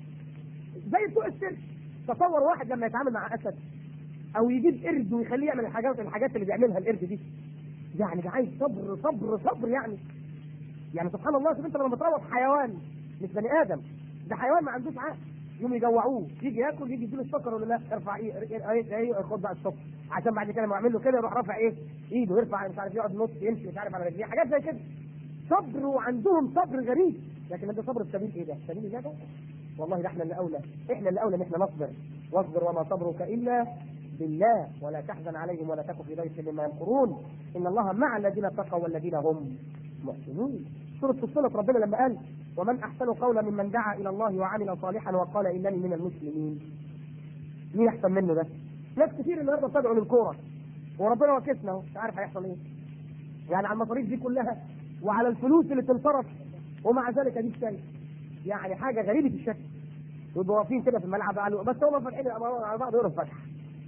زي بتوع السيرك تصور واحد لما يتعامل مع اسد او يجيب قرد ويخليه يعمل الحاجات الحاجات اللي بيعملها القرد دي يعني ده عايز صبر صبر صبر يعني يعني سبحان الله شوف انت لما بتروض حيوان مش بني ادم ده حيوان ما عندوش عقل يوم يجوعوه يجي ياكل يجي يديله السكر ولا لا ارفع ايه ايه ايه خد بقى السكر عشان بعد كده لما يعمل له كده يروح رافع ايه ايده يرفع مش عارف يقعد نص يمشي مش عارف على رجليه حاجات زي كده صبر وعندهم صبر غريب لكن انت صبر بسبيل ايه ده؟ سبيل الله ده؟ والله ده احنا اللي اولى احنا اللي اولى ان احنا نصبر واصبر وما صبرك الا بالله ولا تحزن عليهم ولا تك في ضيق مما يمكرون ان الله مع الذين اتقوا والذين هم محسنون سورة فصلت ربنا لما قال ومن احسن قولا ممن دعا الى الله وعمل صالحا وقال انني من المسلمين مين احسن منه ده؟ ناس كتير النهارده بتدعو للكوره وربنا واكسنا اهو مش عارف هيحصل ايه يعني على المصاريف دي كلها وعلى الفلوس اللي تنصرف ومع ذلك اديك شايف يعني حاجه غريبه الشكل يبقوا واقفين كده في الملعب قالوا بس هم فاتحين على بعض يقولوا فتح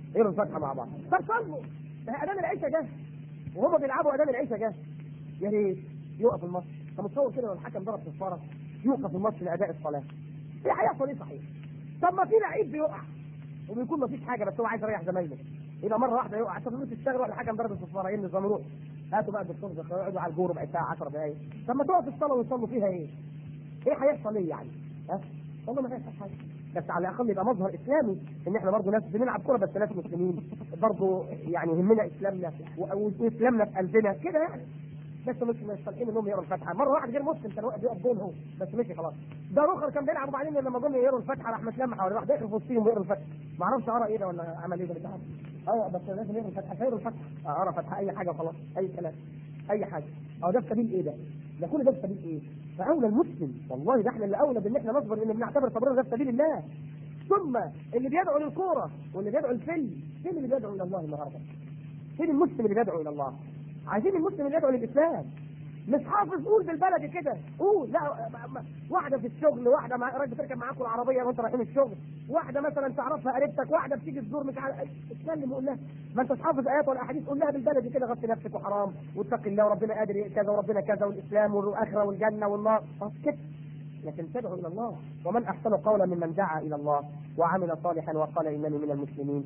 يقروا الفاتحه مع بعض طب صلوا ده اذان العشاء جه وهم بيلعبوا اذان العشاء جه يا ريت يوقف الماتش انت متصور كده لو الحكم ضرب صفاره يوقف الماتش لاداء الصلاه ايه هيحصل ايه صحيح طب ما في لعيب بيقع وبيكون ما فيش حاجه بس هو عايز يريح زمايله يبقى مره واحده يقع طب انتوا تشتغلوا الحكم ضرب الصفاره ايه النظام روح هاتوا بقى الدكتور ده يقعدوا على الجور ربع ساعه 10 دقائق طب ما تقف الصلاه ويصلوا فيها ايه؟ ايه هيحصل ايه يعني؟ ها؟ والله ما هيحصل حاجه بس على الاقل يبقى مظهر اسلامي ان احنا برضه ناس بنلعب كوره بس ناس مسلمين برضه يعني يهمنا اسلامنا و- واسلامنا في قلبنا كده يعني بس مش مش طالعين انهم يقروا الفاتحه مره واحد غير مسلم كان واقف بيقف جول هو بس مشي خلاص ده رخر كان بيلعب وبعدين لما جم يقروا الفاتحه راح متلمح حوالي راح داخل في وسطهم ويقرا الفاتحه ما اعرفش قرا ايه ده ولا عمل ايه ده مش عارف اه بس لازم يقرا الفاتحه فيقرا الفاتحه آه، قرا فاتحه اي حاجه وخلاص اي كلام اي حاجه اه ده في سبيل ايه ده؟ ده كل ده في سبيل ايه؟ فاولى المسلم والله ده احنا اللي اولى بان احنا نصبر ان بنعتبر صبرنا ده في سبيل الله ثم اللي بيدعو للكوره واللي بيدعو الفيلم فين اللي بيدعو الى الله النهارده؟ فين المسلم اللي بيدعو الى الله؟ عايزين المسلم اللي يدعو للاسلام مش حافظ قول بالبلدي كده قول لا ما- ما- واحده في الشغل واحده مع راجل بتركب معاكم العربيه وانت رايحين الشغل واحده مثلا تعرفها قريبتك واحده بتيجي تزور مش عارف اتكلم وقول لها ما انتش حافظ ايات ولا احاديث قول لها بالبلدي كده غطي نفسك وحرام واتقي الله وربنا قادر كذا وربنا كذا والاسلام والاخره والجنه والنار خلاص كده لكن تدعو الى الله ومن احسن قولا ممن دعا الى الله وعمل صالحا وقال انني من المسلمين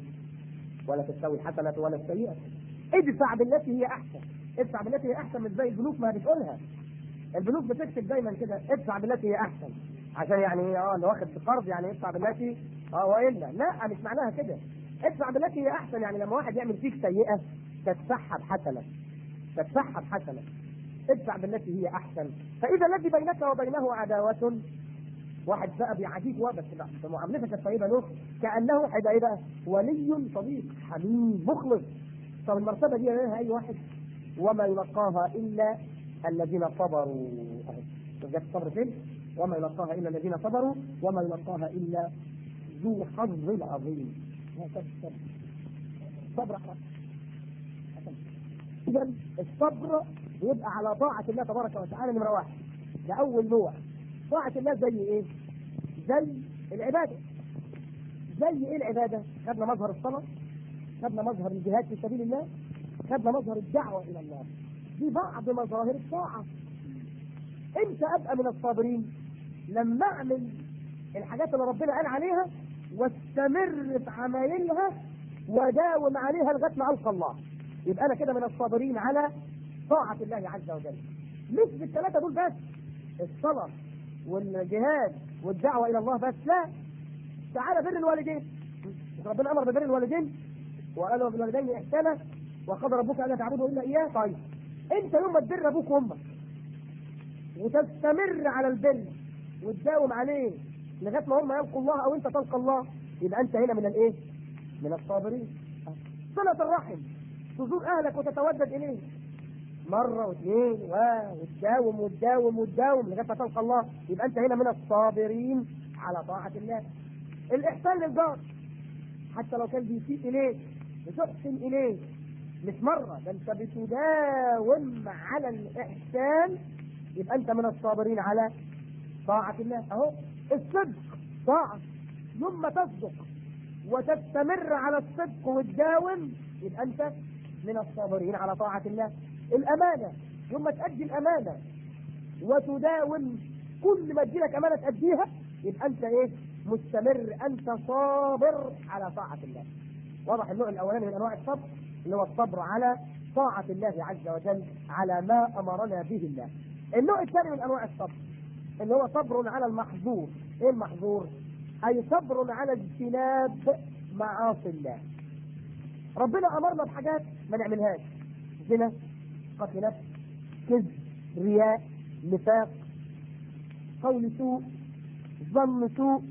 ولا تستوي الحسنه ولا السيئه ادفع بالتي هي احسن ادفع بالتي هي احسن مش زي البنوك ما بتقولها البنوك بتكتب دايما كده ادفع بالتي هي احسن عشان يعني إيه؟ اه اللي واخد قرض يعني ادفع بالتي اه والا لا مش معناها كده ادفع بالتي هي احسن يعني لما واحد يعمل فيك سيئه تدفعها بحسنه تدفعها بحسنه ادفع بالتي هي احسن فاذا الذي بينك وبينه عداوه واحد بقى بيعاديك وبس لا بمعاملتك الطيبه له كانه هيبقى ايه بقى؟ ولي صديق حميم مخلص طب المرتبه دي لها اي واحد وما يلقاها الا الذين صبروا اهي جت الصبر فين؟ وما يلقاها الا الذين صبروا وما يلقاها الا ذو حظ عظيم هكذا الصبر صبر اذا الصبر بيبقى على طاعه الله تبارك وتعالى نمره واحد ده اول نوع طاعه الله زي ايه؟ زي العباده زي ايه العباده؟ خدنا مظهر الصلاه خدنا مظهر الجهاد في سبيل الله خدنا مظهر الدعوه الى الله دي بعض مظاهر الطاعه امتى ابقى من الصابرين؟ لما اعمل الحاجات اللي ربنا قال عليها واستمر في عمايلها وداوم عليها لغايه ما القى الله يبقى انا كده من الصابرين على طاعه الله عز وجل مش بالثلاثه دول بس الصلاه والجهاد والدعوه الى الله بس لا تعالى بر الوالدين مش ربنا امر ببر الوالدين وقال وبالوالدين احسانا وقضى ربك الا تعبدوا الا اياه طيب انت يوم ما تبر ابوك وامك وتستمر على البر وتداوم عليه لغايه ما هم يلقوا الله او انت تلقى الله يبقى انت هنا من الايه؟ من الصابرين صلة الرحم تزور اهلك وتتودد اليه مرة واثنين و وتداوم وتداوم وتداوم لغاية ما تلقى الله يبقى انت هنا من الصابرين على طاعة الله الإحسان للجار حتى لو كان بيسيء إليك بتحسن إليه مش مرة ده أنت بتداوم على الإحسان يبقى أنت من الصابرين على طاعة الله أهو الصدق طاعة يوم ما تصدق وتستمر على الصدق وتداوم يبقى أنت من الصابرين على طاعة الله الأمانة يوم ما تأدي الأمانة وتداوم كل ما تجيلك أمانة تأديها يبقى أنت إيه مستمر أنت صابر على طاعة الله واضح النوع الأولاني من أنواع الصبر اللي هو الصبر على طاعة الله عز وجل على ما أمرنا به الله النوع الثاني من أنواع الصبر اللي هو صبر على المحظور ايه المحظور اي صبر على اجتناب معاصي الله ربنا امرنا بحاجات ما نعملهاش زنا قتل نفس كذب رياء نفاق قول سوء ظن سوء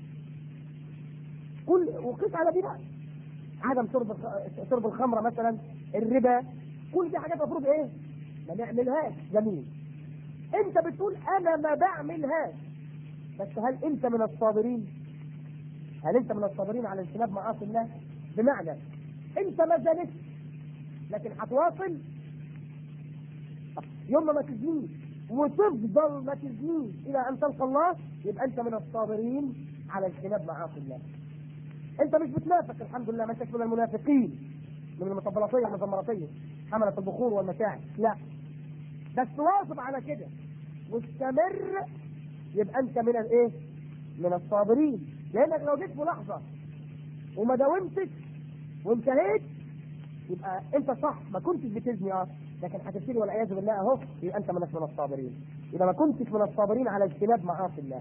كل وقيس على دي بقى عدم شرب الخ- شرب الخمره مثلا الربا كل دي حاجات المفروض ايه ما نعملهاش جميل انت بتقول انا ما بعملهاش بس هل انت من الصابرين هل انت من الصابرين على اجتناب معاصي الله بمعنى انت ما زالت لكن هتواصل يوم ما تزنيش وتفضل ما تزنيش الى ان تلقى الله يبقى انت من الصابرين على اجتناب معاصي الله انت مش بتنافق الحمد لله ما انتش من المنافقين من المطبلاتيه والمزمراتيه حملة البخور والمشاعر لا بس واظب على كده واستمر يبقى انت من الايه؟ من الصابرين لانك لو جيت في لحظه وما داومتش وانتهيت يبقى انت صح ما كنتش بتزني اه لكن هتبتدي والعياذ بالله اهو يبقى انت منك من الصابرين يبقى ما كنتش من الصابرين على اجتناب معاصي الله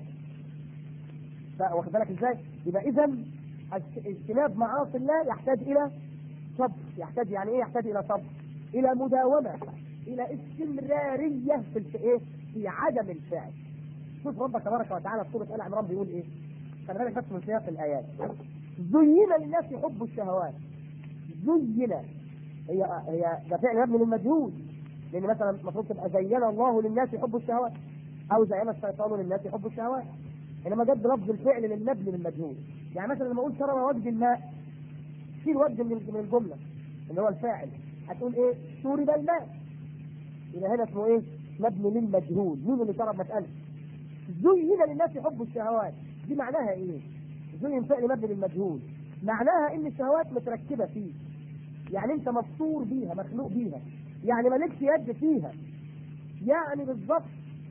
ف- واخد بالك ازاي؟ يبقى اذا اجت- اجتناب معاصي الله يحتاج الى صبر يحتاج يعني ايه يحتاج الى صبر الى مداومه الى استمراريه في الف... ايه في عدم الفعل شوف ربك تبارك وتعالى في سوره ال عمران بيقول ايه خلي بالك بس من سياق الايات زين للناس حب الشهوات زين هي هي ده فعل مبني للمجهول لان مثلا المفروض تبقى زين الله للناس حب الشهوات او زين الشيطان للناس حب الشهوات انما جد لفظ الفعل للمبني للمجهول يعني مثلا لما اقول شرب وجد الماء شيل وجد من من الجمله اللي هو الفاعل هتقول ايه شرب الماء يبقى هنا اسمه ايه مبني للمجهول مين اللي شرب مساله زين للناس حب الشهوات دي معناها ايه زين فعل مبني للمجهول معناها ان الشهوات متركبه فيه يعني انت مفطور بيها مخلوق بيها يعني مالكش يد فيها يعني بالظبط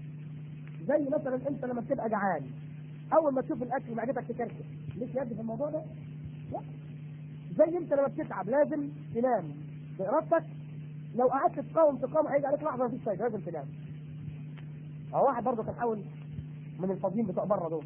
زي مثلا انت لما بتبقى جعان اول ما تشوف الاكل معدتك تكركب ليك يد في الموضوع ده؟ لا زي انت لما بتتعب لازم تنام بارادتك لو قعدت تقاوم تقاوم هيجي عليك لحظه مفيش فايده لازم تنام هو واحد برضه كان حاول من الفاضيين بتوع بره دول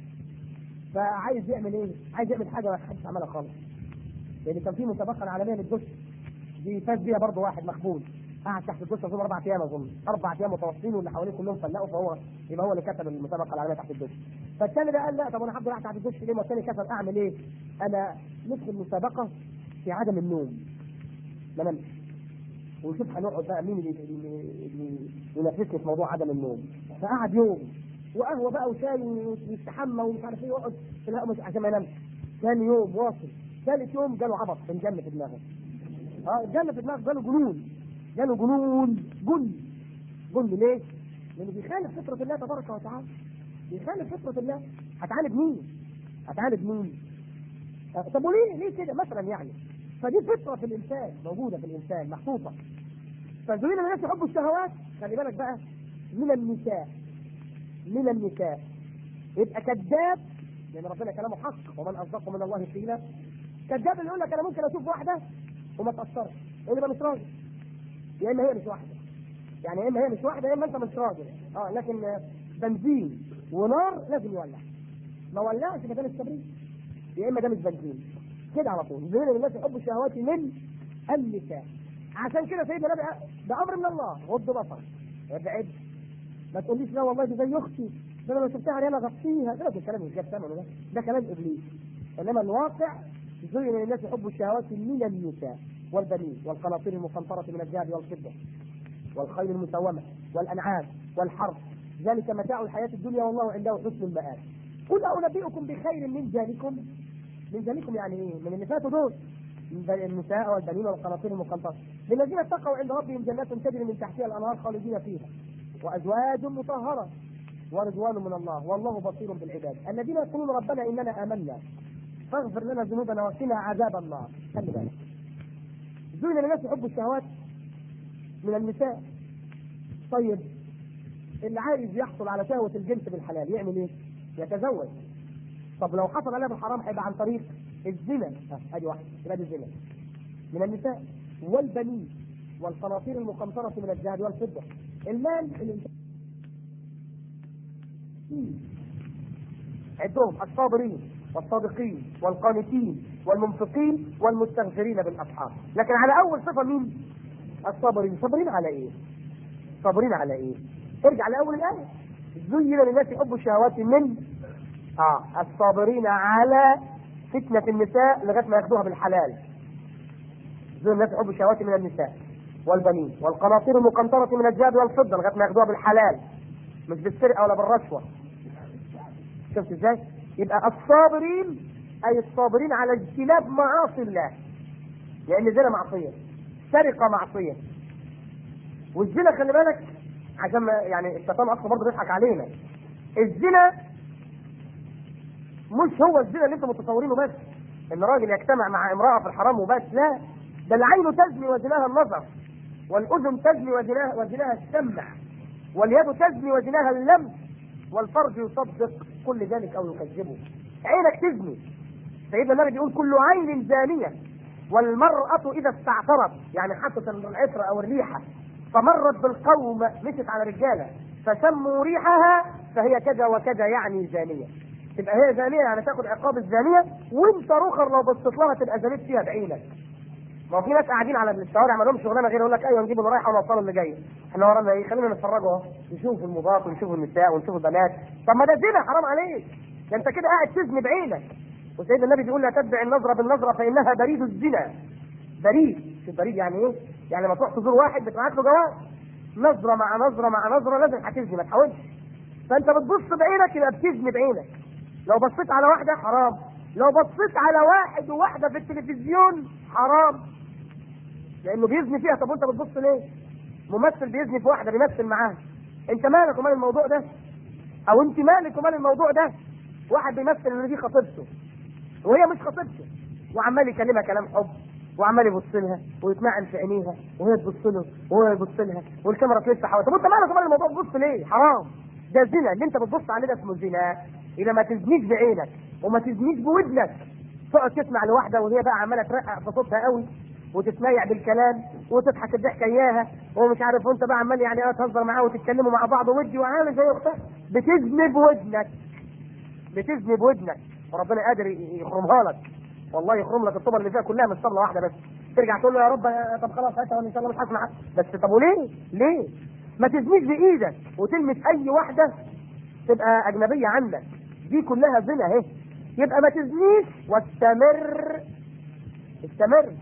فعايز يعمل ايه؟ عايز يعمل حاجه ما حدش عملها خالص لان كان في مسابقه العالميه للدش دي فاز بيها برضه واحد مخبول قعد تحت الدش اظن اربع ايام اظن اربع ايام متواصلين واللي حواليه كلهم فلقوا فهو يبقى هو اللي كتب المسابقه العالميه تحت الدش فالثاني ده قال لا طب انا هفضل قاعد تحت الدش ليه؟ ما الثاني كتب اعمل ايه؟ انا ندخل مسابقه في عدم النوم ما نمش ونشوف هنقعد بقى مين اللي اللي- اللي ينافسني في موضوع عدم النوم فقعد يوم وقهوه بقى وشاي ويستحمى ومش عارف ايه يقعد في الهواء مش عشان ما ينامش ثاني يوم واصل ثالث يوم جاله عبط انجن في دماغه اه اتجن في دماغه جاله جنون جاله جنون جن جن ليه؟ لانه بيخالف فطره الله تبارك وتعالى بيخالف فطره الله هتعالج مين؟ هتعالج مين؟ آه، طب وليه ليه كده مثلا يعني؟ فدي فطره في الانسان موجوده في الانسان محطوطه فزين الناس يحبوا الشهوات خلي بالك بقى من النساء من النساء يبقى كذاب لان ربنا كلامه حق ومن اصدق من الله قيلا كذاب اللي يقول لك انا ممكن اشوف واحده وما تاثرش يقول لي ما مش راجل يا اما هي مش واحده يعني يا اما هي مش واحده يا اما انت مش راجل اه لكن آه، بنزين ونار لازم يولع ما ولعش يبقى ده مش كبريت يا اما ده مش بنزين كده على طول زين الناس يحبوا الشهوات من النساء عشان كده سيدنا النبي قال- ده امر من الله غض بصر ابعد ما تقوليش لا والله دي زي اختي ده انا لو شفتها عليها انا غطيها ده ده كلام مش جاب ثمنه ده ده كلام ابليس انما الواقع زين للناس يحبوا الشهوات من النساء والبنين والقناطير المقنطرة من الذهب والفضة والخيل المسومة والأنعام والحرث ذلك متاع الحياة الدنيا والله عنده حسن المآب قل أنبئكم بخير من ذلكم من ذلكم يعني ايه؟ من اللي فاتوا دول من ذل- النساء والبنين والقناطير المقنطرة للذين اتقوا عند ربهم جنات تجري من تحتها الأنهار خالدين فيها وأزواج مطهرة ورضوان من الله والله بصير بالعباد الذين يقولون ربنا إننا آمنا فاغفر لنا ذنوبنا وقنا عذاب النار خلي بالك زين للناس يحبوا الشهوات من النساء طيب اللي عايز يحصل على شهوة الجنس بالحلال يعمل ايه؟ يتزوج طب لو حصل عليها بالحرام هيبقى عن طريق الزنا ها، ادي واحد يبقى دي الزنا من النساء والبنين والقناطير المقنطرة من الذهب والفضة المال الإنسان عندهم الصابرين والصادقين والقانتين والمنفقين والمستغفرين بالاسحار لكن على اول صفه مين الصابرين صابرين على ايه صابرين على ايه ارجع لاول الايه زين للناس حب الشهوات من اه الصابرين على فتنة النساء لغاية ما ياخدوها بالحلال زين للناس حب الشهوات من النساء والبنين والقناطير المقنطرة من الذهب والفضة لغاية ما ياخدوها بالحلال مش بالسرقة ولا بالرشوة شفت ازاي؟ يبقى الصابرين اي الصابرين على اجتناب معاصي الله لان الزنا معصيه سرقه معصيه والزنا خلي بالك عشان ما يعني الشيطان اصلا برضه بيضحك علينا الزنا مش هو الزنا اللي انتم متصورينه بس ان راجل يجتمع مع امراه في الحرام وبس لا ده العين تزني وزناها النظر والاذن تزني وزناها وزناها السمع واليد تزني وزناها اللمس والفرج يصدق كل ذلك او يكذبه عينك تزني سيدنا النبي بيقول كل عين زانيه والمرأة إذا استعطرت يعني حطت العطر أو الريحة فمرت بالقوم مشت على رجالة فسموا ريحها فهي كذا وكذا يعني زانية تبقى هي زانية يعني تاخد عقاب الزانية وانت رخر لو بصيت لها تبقى زانيت فيها بعينك ما هو في ناس قاعدين على الشوارع ما لهمش شغلانه غير يقول لك ايوه نجيب اللي رايحه ونوصله اللي جاي احنا ورانا ايه خلينا نتفرجوا اهو نشوف المضاف ونشوف النساء ونشوف البنات طب ما ده زنا حرام عليك ده انت كده قاعد تزني بعينك وسيدنا النبي بيقول لا تتبع النظره بالنظره فانها بريد الزنا بريد شوف بريد يعني ايه؟ يعني لما تروح تزور واحد بتبعت له جواب نظره مع نظره مع نظره لازم هتزني ما تحاولش فانت بتبص بعينك يبقى بتزني بعينك لو بصيت على واحده حرام لو بصيت على واحد وواحده في التلفزيون حرام لانه بيزني فيها طب وانت بتبص ليه؟ ممثل بيزني في واحده بيمثل معاها انت مالك ومال الموضوع ده؟ او انت مالك ومال الموضوع ده؟ واحد بيمثل ان دي خطيبته وهي مش خطيبته وعمال يكلمها كلام حب وعمال يبص لها ويتنعم في عينيها وهي تبص له وهو يبص لها والكاميرا تلف حوالي طب انت مالك ومال الموضوع بتبص ليه؟ حرام ده زنا اللي انت بتبص عليه ده اسمه زنا اذا ما تزنيش بعينك وما تزنيش بودنك تقعد تسمع لواحده وهي بقى عماله ترقع في صوتها قوي وتتميع بالكلام وتضحك الضحكه اياها ومش عارف وانت بقى عمال يعني اه تهزر معاه وتتكلموا مع بعض ودي وعامل زي اختها بتزني بودنك بتزني بودنك وربنا قادر يخرمها لك والله يخرم لك الطبر اللي فيها كلها مش طبله واحده بس ترجع تقول له يا رب طب خلاص هاتها ان شاء الله مش هسمع بس طب وليه؟ ليه؟ ما تزنيش بايدك وتلمس اي واحده تبقى اجنبيه عندك دي كلها زنا اهي يبقى ما تزنيش واستمر استمر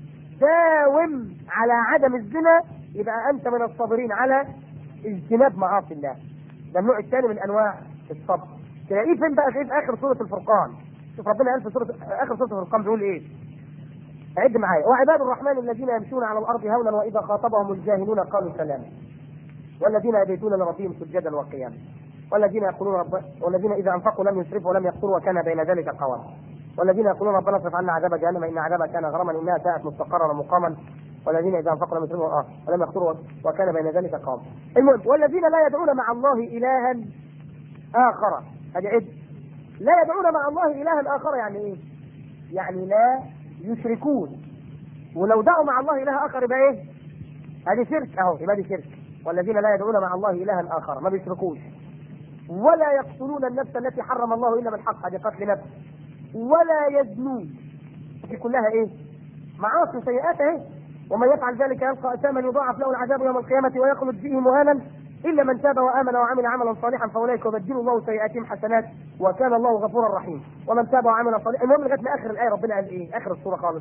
داوم على عدم الزنا يبقى انت من الصابرين على اجتناب معاصي الله ده النوع الثاني من انواع الصبر تلاقيه فين بقى في اخر سوره الفرقان شوف ربنا قال في سوره اخر سوره الفرقان بيقول ايه عد معايا وعباد الرحمن الذين يمشون على الارض هونا واذا خاطبهم الجاهلون قالوا سلاما والذين يبيتون لربهم سجدا وقياما والذين يقولون رب والذين اذا انفقوا لم يسرفوا ولم يقتروا وكان بين ذلك قواما والذين يقولون ربنا اصرف عنا عذاب جهنم ان عذابها كان غراما انها ساءت مستقرا ومقاما والذين اذا انفقوا لم يسرفوا اه ولم يقتروا وكان بين ذلك قواما المهم والذين لا يدعون مع الله الها اخر هذه عد لا يدعون مع الله الها اخر يعني ايه؟ يعني لا يشركون ولو دعوا مع الله اله اخر يبقى ايه؟ هذه شرك اهو يبقى دي شرك والذين لا يدعون مع الله الها اخر ما بيشركوش ولا يقتلون النفس التي حرم الله الا بالحق هذه قتل نفس ولا يزنون دي كلها ايه؟ معاصي سيئات اهي ومن يفعل ذلك يلقى اثاما يضاعف له العذاب يوم القيامه ويخلد فيه مهانا الا من تاب وامن وعمل عملا صالحا فاولئك يبدل الله سيئاتهم حسنات وكان الله غفورا رحيما ومن تاب وعمل صالحا المهم لغايه ما اخر الايه ربنا قال ايه؟ اخر السوره خالص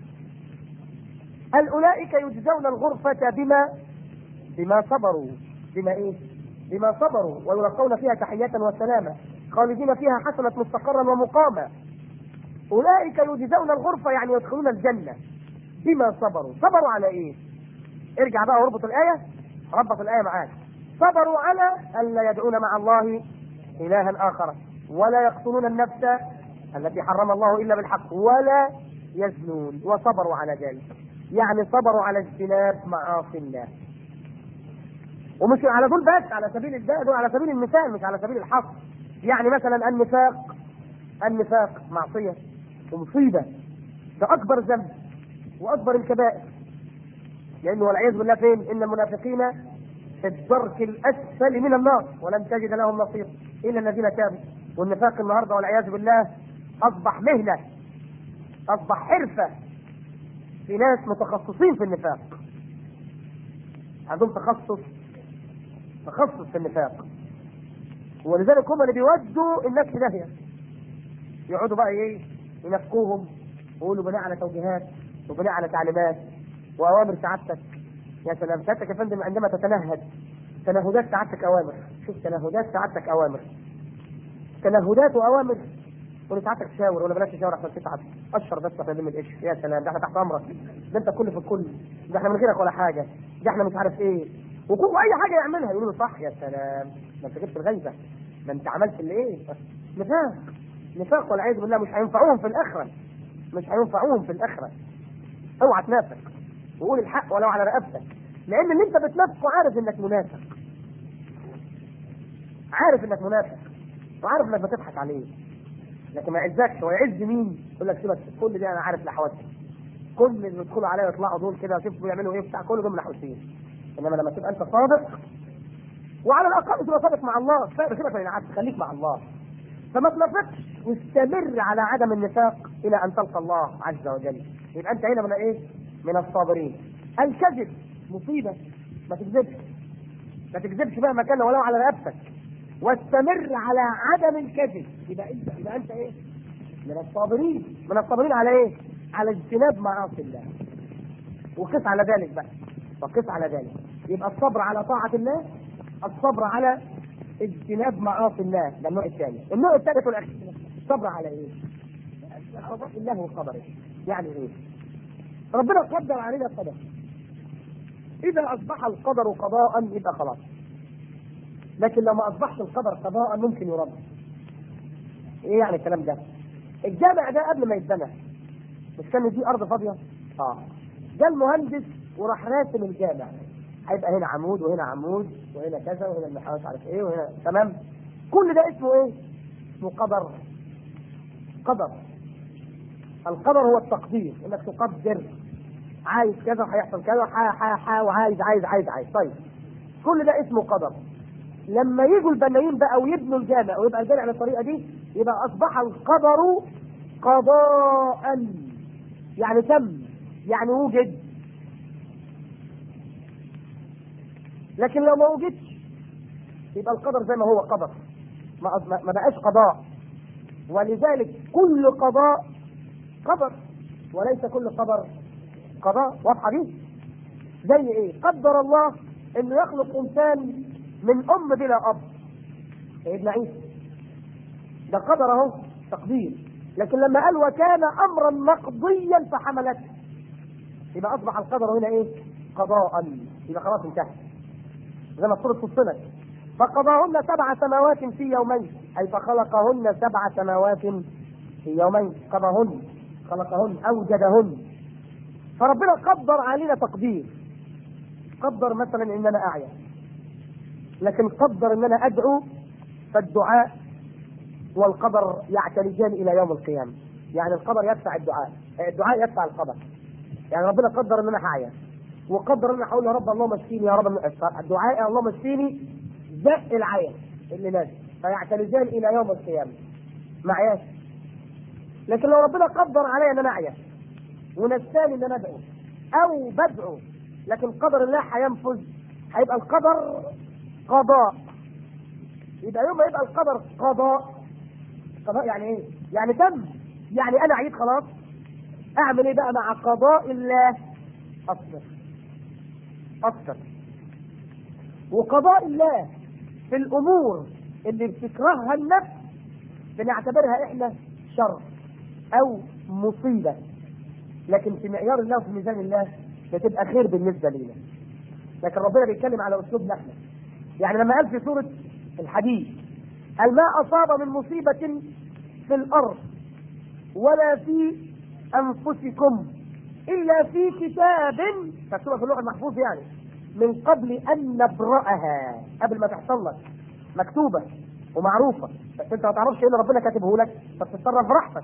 قال اولئك يجزون الغرفه بما بما صبروا بما ايه؟ بما صبروا ويلقون فيها تحية وسلاما خالدين فيها حسنة مستقرا ومقاما أولئك يجزون الغرفة يعني يدخلون الجنة بما صبروا صبروا على إيه ارجع بقى واربط الآية ربط الآية معاك صبروا على ألا يدعون مع الله إلها آخر ولا يقتلون النفس التي حرم الله إلا بالحق ولا يزنون وصبروا على ذلك يعني صبروا على اجتناب معاصي الله ومش على دول بس على سبيل الداء دول على سبيل المثال مش على سبيل الحصر يعني مثلا النفاق النفاق معصية ومصيبة ده أكبر ذنب وأكبر الكبائر لأنه والعياذ بالله فين؟ إن المنافقين في الدرك الأسفل من النار ولن تجد لهم نصير إلا الذين تابوا والنفاق النهارده والعياذ بالله أصبح مهنة أصبح حرفة في ناس متخصصين في النفاق عندهم تخصص تخصص في النفاق ولذلك هم اللي بيودوا الناس في داهيه يقعدوا بقى ايه ينفقوهم ويقولوا بناء على توجيهات وبناء على تعليمات واوامر سعادتك يا سلام سعادتك يا فندم عندما تتنهد تنهدات سعادتك اوامر شوف تنهدات سعادتك اوامر تنهدات واوامر ولا ساعتك تشاور ولا بلاش تشاور عشان تتعب اشهر بس احنا بنلم القش يا سلام ده احنا تحت امرك ده انت الكل في الكل ده احنا من غيرك ولا حاجه ده احنا مش عارف ايه وكل واي حاجه يعملها يقولوا له صح يا سلام ما انت جبت الغيبه ما انت عملت اللي ايه نفاق نفاق والعياذ بالله مش هينفعوهم في الاخره مش هينفعوهم في الاخره اوعى تنافق وقول الحق ولو على رقبتك لان اللي انت بتنافقه عارف انك منافق عارف انك منافق وعارف انك بتضحك عليه لكن ما يعزكش ويعز مين؟ يقول لك سيبك كل ده انا عارف لحواتي كل اللي بيدخلوا عليا يطلعوا دول كده شوفوا بيعملوا ايه بتاع كل دول منحوسين انما لما تبقى انت صادق وعلى الاقل تبقى صادق مع الله سيبك من العكس خليك مع الله فما تنافقش واستمر على عدم النفاق الى ان تلقى الله عز وجل يبقى انت هنا من ايه؟ من الصابرين الكذب مصيبه ما تكذبش ما تكذبش مهما كان ولو على رقبتك واستمر على عدم الكذب يبقى انت يبقى انت ايه؟ من الصابرين من الصابرين على ايه؟ على اجتناب معاصي الله وقس على ذلك بقى وقس على ذلك يبقى الصبر على طاعة الله الصبر على اجتناب معاصي الله ده النوع الثاني النوع الثالث والاخير الصبر على ايه؟ قضاء الله وقدره يعني ايه؟ ربنا قدر علينا القدر اذا اصبح القدر قضاء يبقى خلاص لكن لو ما اصبحش القدر قضاء ممكن يرد ايه يعني الكلام ده الجامع ده قبل ما يتبنى مش كان دي ارض فاضيه اه جه المهندس وراح راسم الجامع هيبقى هنا عمود وهنا عمود وهنا كذا وهنا المحاور مش عارف ايه وهنا تمام كل ده اسمه ايه اسمه قدر قدر القدر هو التقدير انك تقدر عايز كذا وهيحصل كذا ح ح ح وعايز عايز عايز عايز طيب كل ده اسمه قدر لما يجوا البنايين بقى ويبنوا الجامع ويبقى الجامع بالطريقه دي يبقى اصبح القدر قضاء يعني تم يعني وجد لكن لو ما وجدش يبقى القدر زي ما هو قدر ما ما بقاش قضاء ولذلك كل قضاء قدر وليس كل قدر قضاء واضحه دي زي ايه قدر الله انه يخلق انسان من ام بلا اب سيدنا عيسى ده قدر اهو تقدير لكن لما قال وكان امرا مقضيا فحملته يبقى اصبح القدر هنا ايه قضاء يبقى خلاص انتهى زي ما الصورة فصلت فقضاهن سبع سماوات في يومين اي فخلقهن سبع سماوات في يومين قضاهن خلقهن اوجدهن فربنا قدر علينا تقدير قدر مثلا ان انا اعيا لكن قدر ان انا ادعو فالدعاء والقدر يعتلجان الى يوم القيامه يعني القدر يدفع الدعاء الدعاء يدفع القدر يعني ربنا قدر ان انا هعيا وقدر ان انا هقول يا رب اللهم اشفيني يا رب الدعاء اللهم اشفيني زق العيا اللي نازل فيعتلجان الى يوم القيامه معياش لكن لو ربنا قدر عليا ان انا اعيا ونساني ان انا ادعو او بدعو لكن قدر الله هينفذ هيبقى القدر قضاء يبقى يوم ما يبقى القدر قضاء قضاء يعني ايه؟ يعني تم يعني انا عيد خلاص اعمل ايه بقى مع قضاء الله اصبر اصبر وقضاء الله في الامور اللي بتكرهها النفس بنعتبرها احنا شر او مصيبه لكن في معيار الله وفي ميزان الله بتبقى خير بالنسبه لنا لكن ربنا بيتكلم على اسلوبنا احنا يعني لما قال في سوره الحديد قال ما اصاب من مصيبه في الارض ولا في انفسكم الا في كتاب مكتوبه في اللوح المحفوظ يعني من قبل ان نبراها قبل ما تحصل لك مكتوبه ومعروفه بس انت ما تعرفش ايه اللي ربنا كاتبه لك فبتتصرف براحتك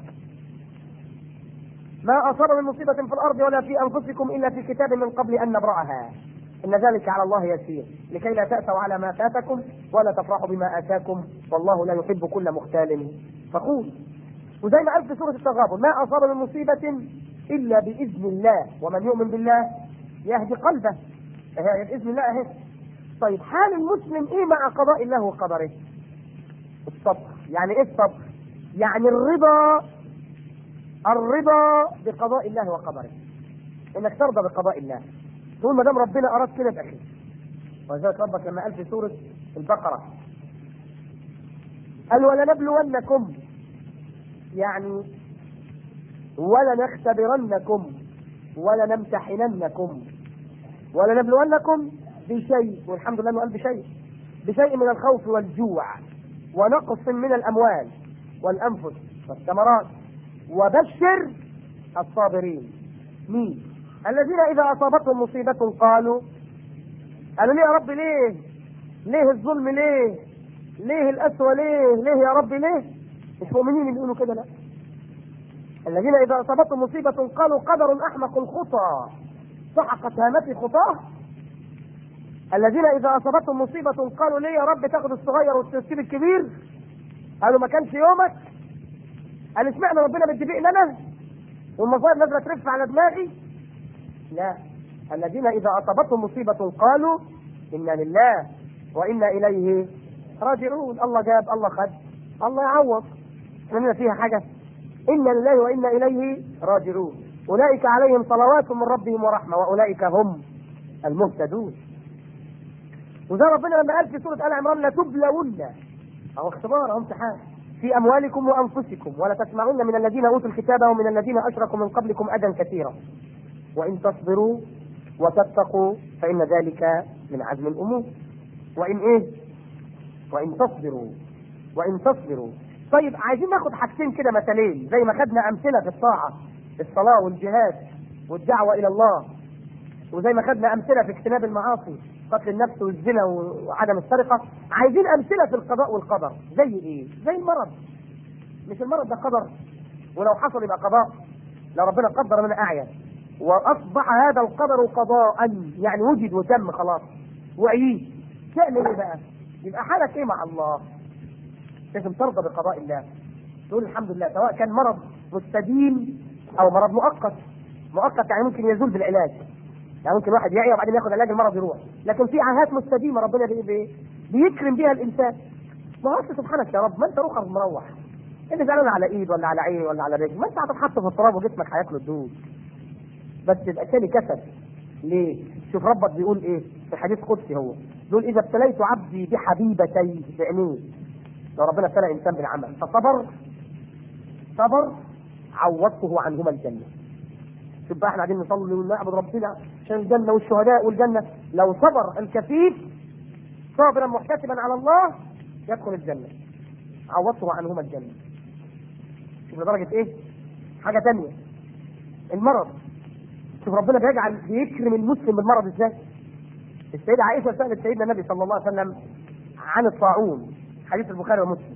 ما اصاب من مصيبه في الارض ولا في انفسكم الا في كتاب من قبل ان نبراها ان ذلك على الله يسير لكي لا تاسوا على ما فاتكم ولا تفرحوا بما اتاكم والله لا يحب كل مختال فخور وزي ما قال في سوره التغابن ما اصاب من مصيبه الا باذن الله ومن يؤمن بالله يهدي قلبه هي باذن الله اهي طيب حال المسلم ايه مع قضاء الله وقدره الصبر يعني ايه الصبر يعني الرضا الرضا بقضاء الله وقدره انك ترضى بقضاء الله تقول ما دام ربنا اراد كده يبقى خير ولذلك ربك لما قال في سوره البقره قال ولنبلونكم يعني ولنختبرنكم ولنمتحننكم ولنبلونكم بشيء والحمد لله انه قال بشيء بشيء من الخوف والجوع ونقص من الاموال والانفس والثمرات وبشر الصابرين مين الذين اذا اصابتهم مصيبه قالوا قالوا ليه يا رب ليه ليه الظلم ليه ليه الأسوأ ليه ليه يا رب ليه مش مؤمنين اللي يقولوا كده لا الذين إذا أصابتهم مصيبة قالوا قدر أحمق الخطى سحقت هامتي خطاه الذين إذا أصابتهم مصيبة قالوا ليه يا رب تاخد الصغير وتسيب الكبير قالوا ما كانش يومك قال اشمعنى ربنا بيدفئ لنا والمصائب نازله ترف على دماغي لا الذين إذا أصابتهم مصيبة قالوا إنا لله وإنا إليه راجعون الله جاب الله خد الله يعوض احنا فيها حاجة إنا لله وإنا إليه راجعون أولئك عليهم صلوات من ربهم ورحمة وأولئك هم المهتدون وزي ربنا لما قال في سورة آل عمران لتبلون أو اختبار أو امتحان في أموالكم وأنفسكم ولا تسمعن من الذين أوتوا الكتاب ومن الذين أشركوا من قبلكم أذى كثيرا وإن تصبروا وتتقوا فإن ذلك من عزم الأمور وإن إيه؟ وإن تصبروا وإن تصبروا طيب عايزين ناخد حاجتين كده مثلين زي ما خدنا أمثلة في الطاعة الصلاة والجهاد والدعوة إلى الله وزي ما خدنا أمثلة في اجتناب المعاصي قتل النفس والزنا وعدم السرقة عايزين أمثلة في القضاء والقدر زي إيه؟ زي المرض مش المرض ده قدر ولو حصل يبقى قضاء لو ربنا قدر من أعين واصبح هذا القدر قضاء يعني وجد وتم خلاص وعيد تعمل ايه بقى؟ يبقى حالك ايه مع الله؟ لازم ترضى بقضاء الله تقول الحمد لله سواء كان مرض مستديم او مرض مؤقت مؤقت يعني ممكن يزول بالعلاج يعني ممكن واحد يعيا وبعدين ياخد علاج المرض يروح لكن في عاهات مستديمه ربنا بي بي بيكرم بيها الانسان ما هو سبحانك يا رب ما انت رخص مروح انت زعلان على ايد ولا على عين ولا على رجل ما انت هتتحط في التراب وجسمك هياكل الدود بس يبقى تاني كسل ليه؟ شوف ربك بيقول ايه في حديث قدسي هو بيقول اذا ابتليت عبدي بحبيبتي بعينيه لو ربنا ابتلى انسان بالعمل فصبر صبر عوضته عنهما الجنه شوف بقى احنا قاعدين نصلي ونعبد ربنا عشان الجنه والشهداء والجنه لو صبر الكفيف صابرا محتسبا على الله يدخل الجنه عوضته عنهما الجنه شوف لدرجه ايه؟ حاجه ثانيه المرض شوف ربنا بيجعل بيكرم المسلم بالمرض ازاي السيدة عائشة سألت سيدنا النبي صلى الله عليه وسلم عن الطاعون حديث البخاري ومسلم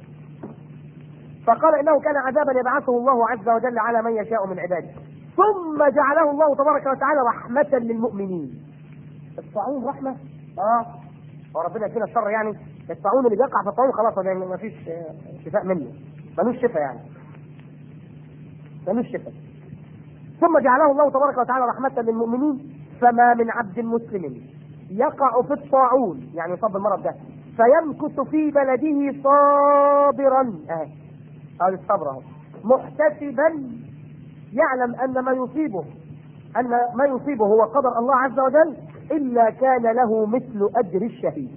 فقال انه كان عذابا يبعثه الله عز وجل على من يشاء من عباده ثم جعله الله تبارك وتعالى رحمة للمؤمنين الطاعون رحمة اه وربنا يكفينا الشر يعني الطاعون اللي بيقع في الطاعون خلاص يعني ما فيش شفاء منه ملوش شفاء يعني ملوش شفاء ثم جعله الله تبارك وتعالى رحمة للمؤمنين فما من عبد مسلم يقع في الطاعون يعني يصاب بالمرض ده فيمكث في بلده صابرا اهي قال الصبر اهو محتسبا يعلم ان ما يصيبه ان ما يصيبه هو قدر الله عز وجل الا كان له مثل اجر الشهيد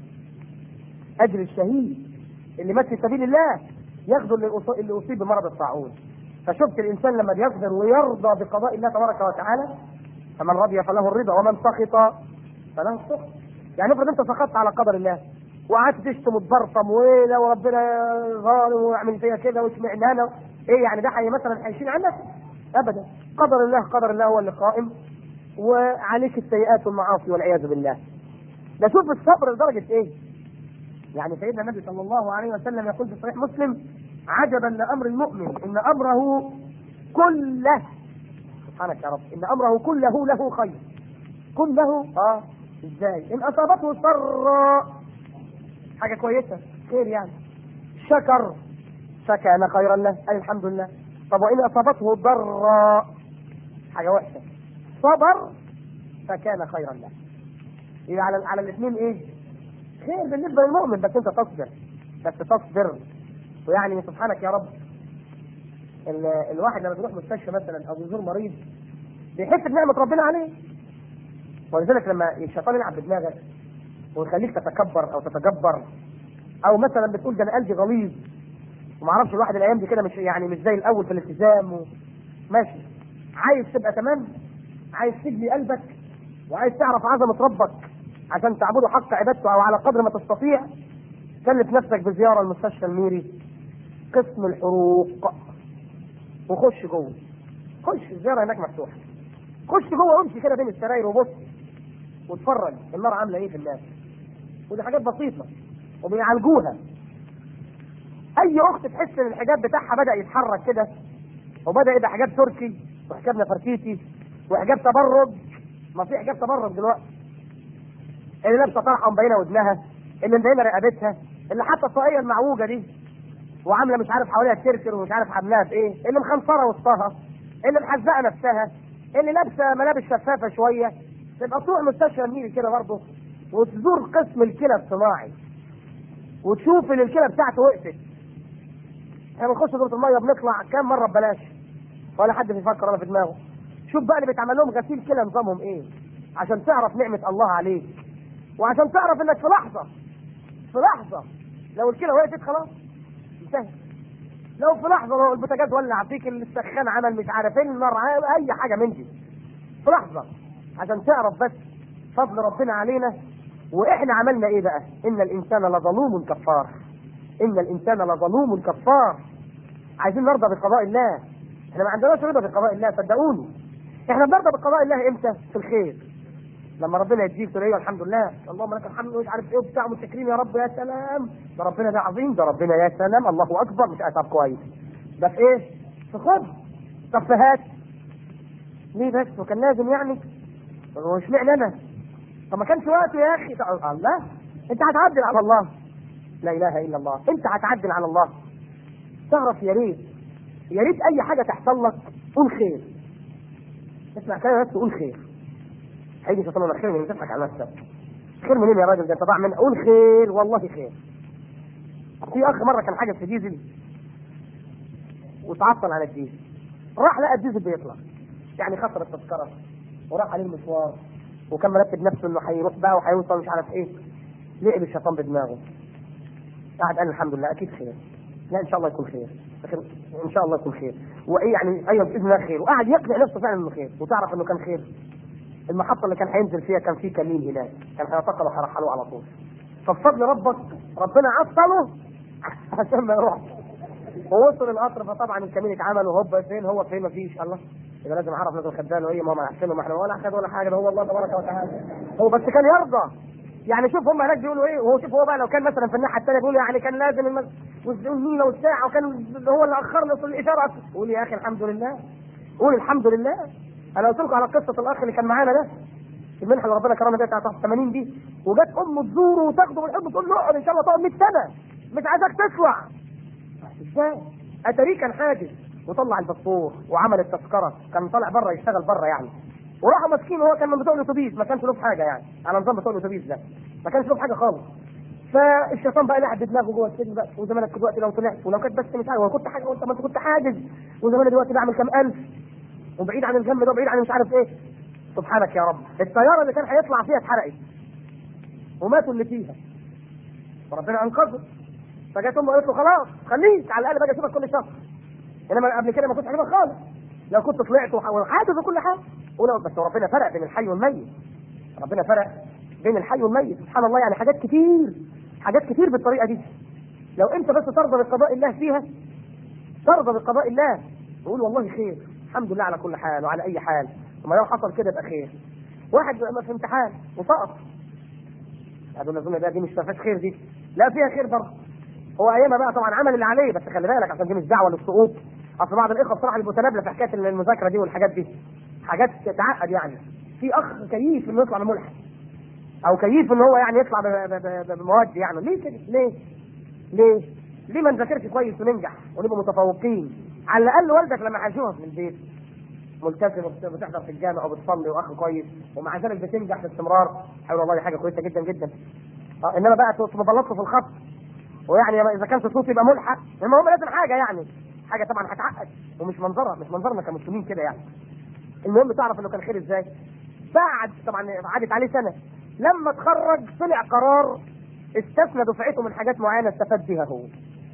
اجر الشهيد اللي مات في سبيل الله ياخذ اللي اصيب بمرض الطاعون فشفت الانسان لما بيصبر ويرضى بقضاء الله تبارك وتعالى فمن رضي فله الرضا ومن سخط فله السخط يعني افرض انت سخطت على قدر الله وقعدت تشتم وتبرطم ويلا وربنا ظالم ويعمل فيها كده واشمعنى انا ايه يعني ده حي مثلا هيشيل عنك ابدا قدر الله قدر الله هو اللي قائم وعليك السيئات والمعاصي والعياذ بالله ده شوف الصبر لدرجه ايه يعني سيدنا النبي صلى الله عليه وسلم يقول في صحيح مسلم عجبا لامر المؤمن ان امره كله سبحانك يا رب ان امره كله له خير كله اه ازاي ان اصابته سراء حاجه كويسه خير يعني شكر فكان خيرا له اي الحمد لله طب وان اصابته ضراء حاجه وحشه صبر فكان خيرا له يبقى على على الاثنين ايه خير بالنسبه للمؤمن بس انت تصبر بس تصبر ويعني سبحانك يا رب ال... الواحد لما بيروح مستشفى مثلا او بيزور مريض بيحس بنعمه ربنا عليه ولذلك لما الشيطان يلعب بدماغك ويخليك تتكبر او تتجبر او مثلا بتقول ده انا قلبي غليظ وما اعرفش الواحد الايام دي كده مش يعني مش زي الاول في الالتزام و... ماشي عايز تبقى تمام عايز تجلي قلبك وعايز تعرف عظمه ربك عشان تعبده حق عبادته او على قدر ما تستطيع كلف نفسك بزياره المستشفى الميري قسم الحروق وخش جوه خش الزياره هناك مفتوحه خش جوه وامشي كده بين السراير وبص واتفرج النار عامله ايه في الناس ودي حاجات بسيطه وبيعالجوها اي اخت تحس ان الحجاب بتاعها بدا يتحرك كده وبدا يبقى حجاب تركي وحجاب نفرتيتي وحجاب تبرج ما في حجاب تبرج دلوقتي اللي لابسه طرحه ومبينه ودنها اللي مبينه رقبتها اللي حاطه الطاقيه المعوجه دي وعامله مش عارف حواليها تركر ومش عارف حاملاها في ايه اللي مخنصره وسطها اللي محزقه نفسها اللي لابسه ملابس شفافه شويه تبقى تروح مستشفى النيل كده برضه وتزور قسم الكلى الصناعي وتشوف ان الكلى بتاعته وقفت احنا بنخش دورة الميه بنطلع كام مره ببلاش ولا حد بيفكر ولا في دماغه شوف بقى اللي بيتعمل لهم غسيل كلى نظامهم ايه عشان تعرف نعمه الله عليك وعشان تعرف انك في لحظه في لحظه لو الكلى وقفت خلاص انتهى لو في لحظه لو البوتاجاز ولع فيك السخان عمل مش عارف ايه النار عمل اي حاجه من دي في لحظه عشان تعرف بس فضل ربنا علينا واحنا عملنا ايه بقى ان الانسان لظلوم كفار ان الانسان لظلوم كفار عايزين نرضى بقضاء الله احنا ما عندناش رضا بقضاء الله صدقوني احنا بنرضى بقضاء الله امتى في الخير لما ربنا يديك تقول ايوه الحمد لله اللهم لك الحمد ومش عارف ايه وبتاع متشكرين يا رب يا سلام ده ربنا ده عظيم ده ربنا يا سلام الله اكبر مش طب كويس ده في ايه؟ في خد طب في هات ليه بس وكان لازم يعني هو اشمعنى انا؟ طب ما كانش وقته يا اخي طب الله انت هتعدل على الله لا اله الا الله انت هتعدل على الله تعرف يا ريت يا ريت اي حاجه تحصل لك قول خير اسمع كلام بس قول خير هيجي شيطان ولا خير من تضحك على نفسك خير منين يا راجل ده انت ضاع من قول خير والله خير في اخ مره كان حاجه في ديزل وتعطل على الديزل راح لقى الديزل بيطلع يعني خسر التذكره وراح عليه المشوار وكان مرتب نفسه انه هيروح بقى وهيوصل مش عارف ايه لعب الشيطان بدماغه قعد قال الحمد لله اكيد خير لا ان شاء الله يكون خير لكن ان شاء الله يكون خير وايه يعني ايوه باذن الله خير وقعد يقنع نفسه فعلا انه خير وتعرف انه كان خير المحطه اللي كان هينزل فيها كان في كمين هناك كان هيعتقل وهيرحلوه على طول فبفضل ربك ربنا عطله عشان ما يروح ووصل القطر فطبعا الكمين اتعمل وهوب فين هو فين مفيش الله يبقى لازم اعرف لازم خدان وايه ما احسنه ما احنا ولا خد ولا حاجه ده هو الله تبارك وتعالى هو بس كان يرضى يعني شوف هم هناك بيقولوا ايه وهو شوف هو بقى لو كان مثلا في الناحيه الثانيه بيقول يعني كان لازم المس... والنيله والساعه وكان هو اللي اخرنا في الاشاره قول يا اخي الحمد لله قول الحمد لله انا قلت لكم على قصه الاخ اللي كان معانا ده المنحه اللي ربنا كرمنا بيها بتاعت 80 دي وجت امه تزوره وتاخده بالحب تقول له اقعد ان شاء الله تقعد 100 سنه مش عايزك تطلع ازاي؟ اتاريه كان حاجز وطلع الباسبور وعمل التذكره كان طالع بره يشتغل بره يعني وراحوا ماسكين وهو كان من بتوع الاتوبيس ما كانش له في حاجه يعني على نظام بتوع الاتوبيس ده ما كانش له في حاجه خالص فالشيطان بقى لعب بدماغه جوه السجن بقى وزمانك دلوقتي لو طلعت ولو كنت بس مش عارف كنت حاجه وانت ما انت كنت حاجز وزماني دلوقتي بعمل كام الف وبعيد عن الجنب ده وبعيد عن مش عارف ايه سبحانك يا رب الطياره اللي كان هيطلع فيها اتحرقت وماتوا اللي فيها وربنا انقذه فجت امه قالت له خلاص خليك على الاقل باجي اشوفك كل شهر انما قبل كده ما كنتش هجيبك خالص لو كنت طلعت وحاجز وكل حاجه ولو بس ربنا فرق بين الحي والميت ربنا فرق بين الحي والميت سبحان الله يعني حاجات كتير حاجات كتير بالطريقه دي لو انت بس ترضى بقضاء الله فيها ترضى بقضاء الله تقول والله خير الحمد لله على كل حال وعلى اي حال وما لو حصل كده يبقى خير واحد في امتحان وسقط هذول اظن ده دي مش فيهاش خير دي لا فيها خير برضه هو ايامها بقى طبعا عمل اللي عليه بس خلي بالك عشان دي مش دعوه للسقوط اصل بعض الاخوه بصراحه المتنابله في حكايه المذاكره دي والحاجات دي حاجات تعقد يعني في اخ كيف انه يطلع ملحد او كيف ان هو يعني يطلع بمواد يعني ليه كده ليه ليه ليه ما نذاكرش كويس وننجح ونبقى متفوقين على الاقل والدك لما هيشوفك من البيت ملتزم وبتحضر في الجامع وبتصلي واخ كويس ومع ذلك بتنجح باستمرار حول والله دي حاجه كويسه جدا جدا اه انما بقى تبلطه في الخط ويعني اذا كان صوت يبقى ملحق المهم لازم حاجه يعني حاجه طبعا هتعقد ومش منظرها مش منظرنا كمسلمين كده يعني المهم تعرف انه كان خير ازاي بعد طبعا عدت عليه سنه لما اتخرج طلع قرار استثنى دفعته من حاجات معينه استفاد بيها هو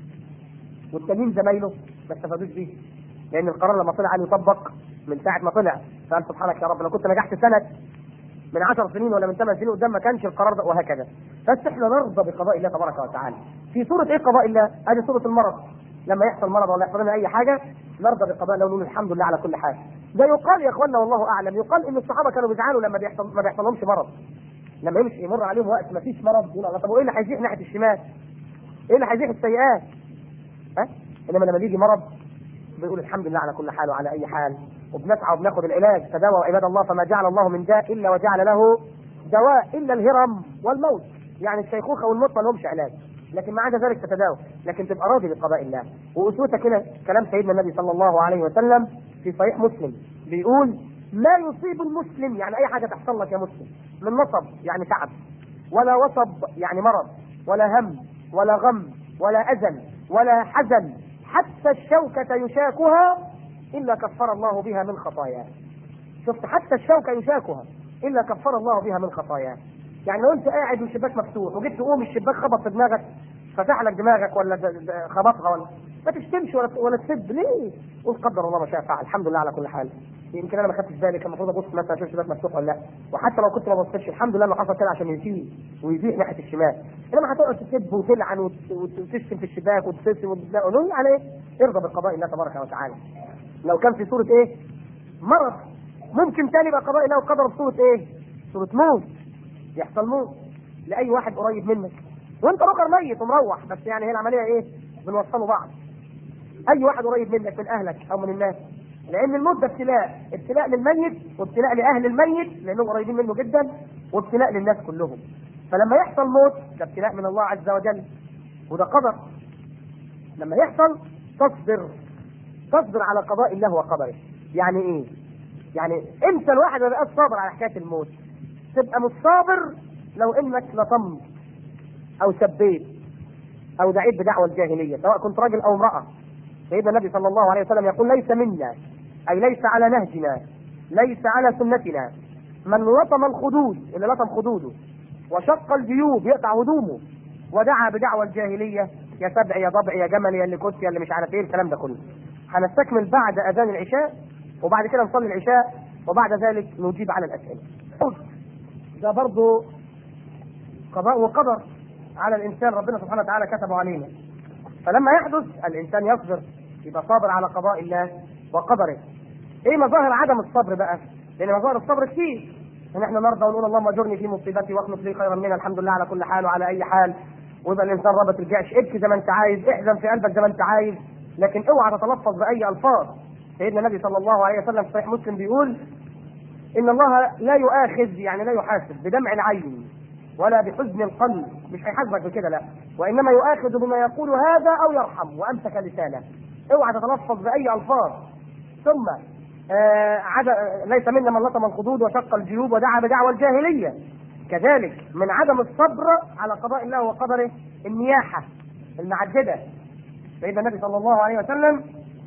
والتانيين زمايله ما استفادوش بيه لان القرار لما طلع عليه يطبق من ساعه ما طلع فقال سبحانك يا رب لو كنت نجحت سنه من 10 سنين ولا من 8 سنين قدام ما كانش القرار ده وهكذا بس احنا نرضى بقضاء الله تبارك وتعالى في سوره ايه قضاء الله؟ ادي سوره المرض لما يحصل مرض ولا يحصل لنا اي حاجه نرضى بقضاء الله ونقول الحمد لله على كل حال ده يقال يا اخوانا والله اعلم يقال ان الصحابه كانوا بيزعلوا لما بيحصل ما بيحصلهمش مرض لما يمشي يمر عليهم وقت ما فيش مرض يقول الله طب وايه اللي هيزيح ناحيه الشمال؟ ايه اللي هيزيح السيئات؟ ها؟ انما لما بيجي مرض بيقول الحمد لله على كل حال وعلى اي حال وبنسعى وبناخد العلاج تداوى عباد الله فما جعل الله من داء الا وجعل له دواء الا الهرم والموت يعني الشيخوخه والموت ما لهمش علاج لكن ما عدا ذلك تتداوى لكن تبقى راضي بقضاء الله واسوتك هنا كلام سيدنا النبي صلى الله عليه وسلم في صحيح مسلم بيقول ما يصيب المسلم يعني اي حاجه تحصل لك يا مسلم من نصب يعني تعب ولا وصب يعني مرض ولا هم ولا غم ولا اذى ولا حزن حتى الشوكة يشاكها إلا كفر الله بها من خطاياه شفت حتى الشوكة يشاكها إلا كفر الله بها من خطاياه يعني لو أنت قاعد والشباك مفتوح وجيت تقوم الشباك خبط في دماغك فتح لك دماغك ولا د- د- خبطها ولا ما تشتمش ولا ولا تسب ليه؟ قول قدر الله ما شاء فعل الحمد لله على كل حال يمكن انا ما خدتش بالي كان المفروض ابص مثلا اشوف الشباك مفتوح ولا لا وحتى لو كنت ما بصيتش الحمد لله انه حصل كده عشان يزيد ويزيح ناحيه الشمال انما هتقعد تسب وتلعن وت- وتشتم في الشباك وتسب وتقول يعني ايه؟ ارضى بقضاء الله تبارك وتعالى لو كان في صوره ايه؟ مرض ممكن تاني يبقى قضاء الله وقدره بصوره ايه؟ صوره موت يحصل موت لاي واحد قريب منك وانت ركر ميت ومروح بس يعني هي العمليه ايه؟ بنوصلوا بعض اي واحد قريب منك من اهلك او من الناس لان الموت ده ابتلاء ابتلاء للميت وابتلاء لاهل الميت لانهم قريبين منه جدا وابتلاء للناس كلهم فلما يحصل موت ده ابتلاء من الله عز وجل وده قدر لما يحصل تصبر تصبر على قضاء الله وقدره يعني ايه يعني امتى الواحد ما بقاش صابر على حكايه الموت تبقى مش صابر لو انك لطمت او سبيت او دعيت بدعوى الجاهليه سواء كنت راجل او امراه سيدنا النبي صلى الله عليه وسلم يقول ليس منا اي ليس على نهجنا ليس على سنتنا من لطم الخدود اللي لطم خدوده وشق الجيوب يقطع هدومه ودعا بدعوى الجاهليه يا سبع يا ضبع يا جمل يا اللي كنت يا اللي مش عارف ايه الكلام ده كله هنستكمل بعد اذان العشاء وبعد كده نصلي العشاء وبعد ذلك نجيب على الاسئله ده برضه قضاء وقدر على الانسان ربنا سبحانه وتعالى كتبه علينا فلما يحدث الانسان يصبر يبقى صابر على قضاء الله وقدره ايه مظاهر عدم الصبر بقى لان مظاهر الصبر كتير ان احنا نرضى ونقول اللهم اجرني في مصيبتي واخلف لي خيرا منها الحمد لله على كل حال وعلى اي حال ويبقى الانسان رابط الجأش ابكي زي ما انت عايز احزن في قلبك زي ما انت عايز لكن اوعى تتلفظ باي الفاظ سيدنا النبي صلى الله عليه وسلم في صحيح مسلم بيقول ان الله لا يؤاخذ يعني لا يحاسب بدمع العين ولا بحزن القلب مش هيحاسبك بكده لا وانما يؤاخذ بما يقول هذا او يرحم وامسك لسانه اوعى تتلفظ باي الفاظ ثم آه عد... ليس منا من لطم الخدود وشق الجيوب ودعا بدعوى الجاهليه كذلك من عدم الصبر على قضاء الله وقدره النياحه المعدده سيدنا النبي صلى الله عليه وسلم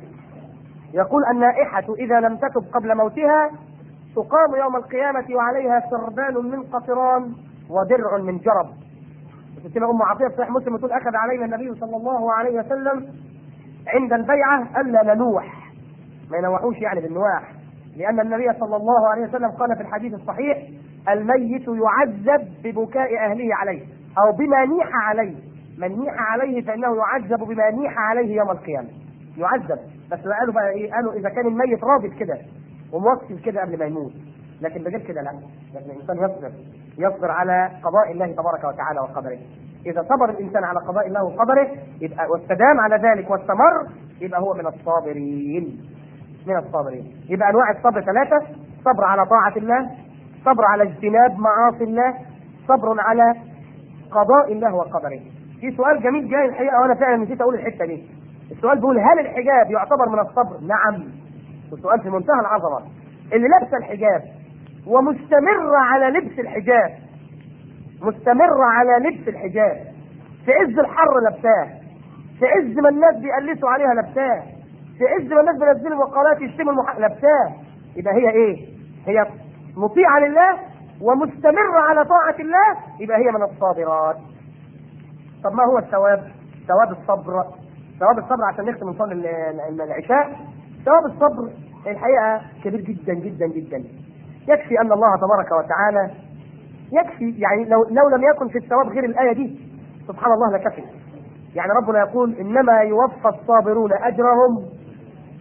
يقول النائحة إذا لم تتب قبل موتها تقام يوم القيامة وعليها سربان من قطران ودرع من جرب. ستنا أم عطية في صحيح مسلم تقول أخذ علينا النبي صلى الله عليه وسلم عند البيعة ألا ننوح ما ينوحوش يعني بالنواح لأن النبي صلى الله عليه وسلم قال في الحديث الصحيح الميت يعذب ببكاء أهله عليه أو بما نيح عليه من نيح عليه فإنه يعذب بما نيح عليه يوم القيامة يعذب بس قالوا بقى ايه قالوا اذا كان الميت راضي كده وموكل كده قبل ما يموت لكن بغير كده لا لكن الانسان يصبر يصبر على قضاء الله تبارك وتعالى وقدره اذا صبر الانسان على قضاء الله وقدره يبقى واستدام على ذلك واستمر يبقى هو من الصابرين من الصابرين يبقى انواع الصبر ثلاثه صبر على طاعه الله صبر على اجتناب معاصي الله صبر على قضاء الله وقدره في سؤال جميل جاي الحقيقه وانا فعلا نسيت اقول الحته دي السؤال بيقول هل الحجاب يعتبر من الصبر؟ نعم. السؤال في منتهى العظمه. اللي لابسه الحجاب ومستمره على لبس الحجاب مستمره على لبس الحجاب في عز الحر لابساه في عز ما الناس بيقلسوا عليها لابساه في عز ما الناس بينزلوا مقالات يشتموا المح... لابساه يبقى هي ايه؟ هي مطيعه لله ومستمره على طاعه الله يبقى هي من الصابرات. طب ما هو الثواب؟ ثواب الصبر ثواب الصبر عشان نختم نصلي ال- ال- العشاء ثواب الصبر الحقيقه كبير جدا جدا جدا يكفي ان الله تبارك وتعالى يكفي يعني لو لو لم يكن في الثواب غير الايه دي سبحان الله لكفي يعني ربنا يقول انما يوفى الصابرون اجرهم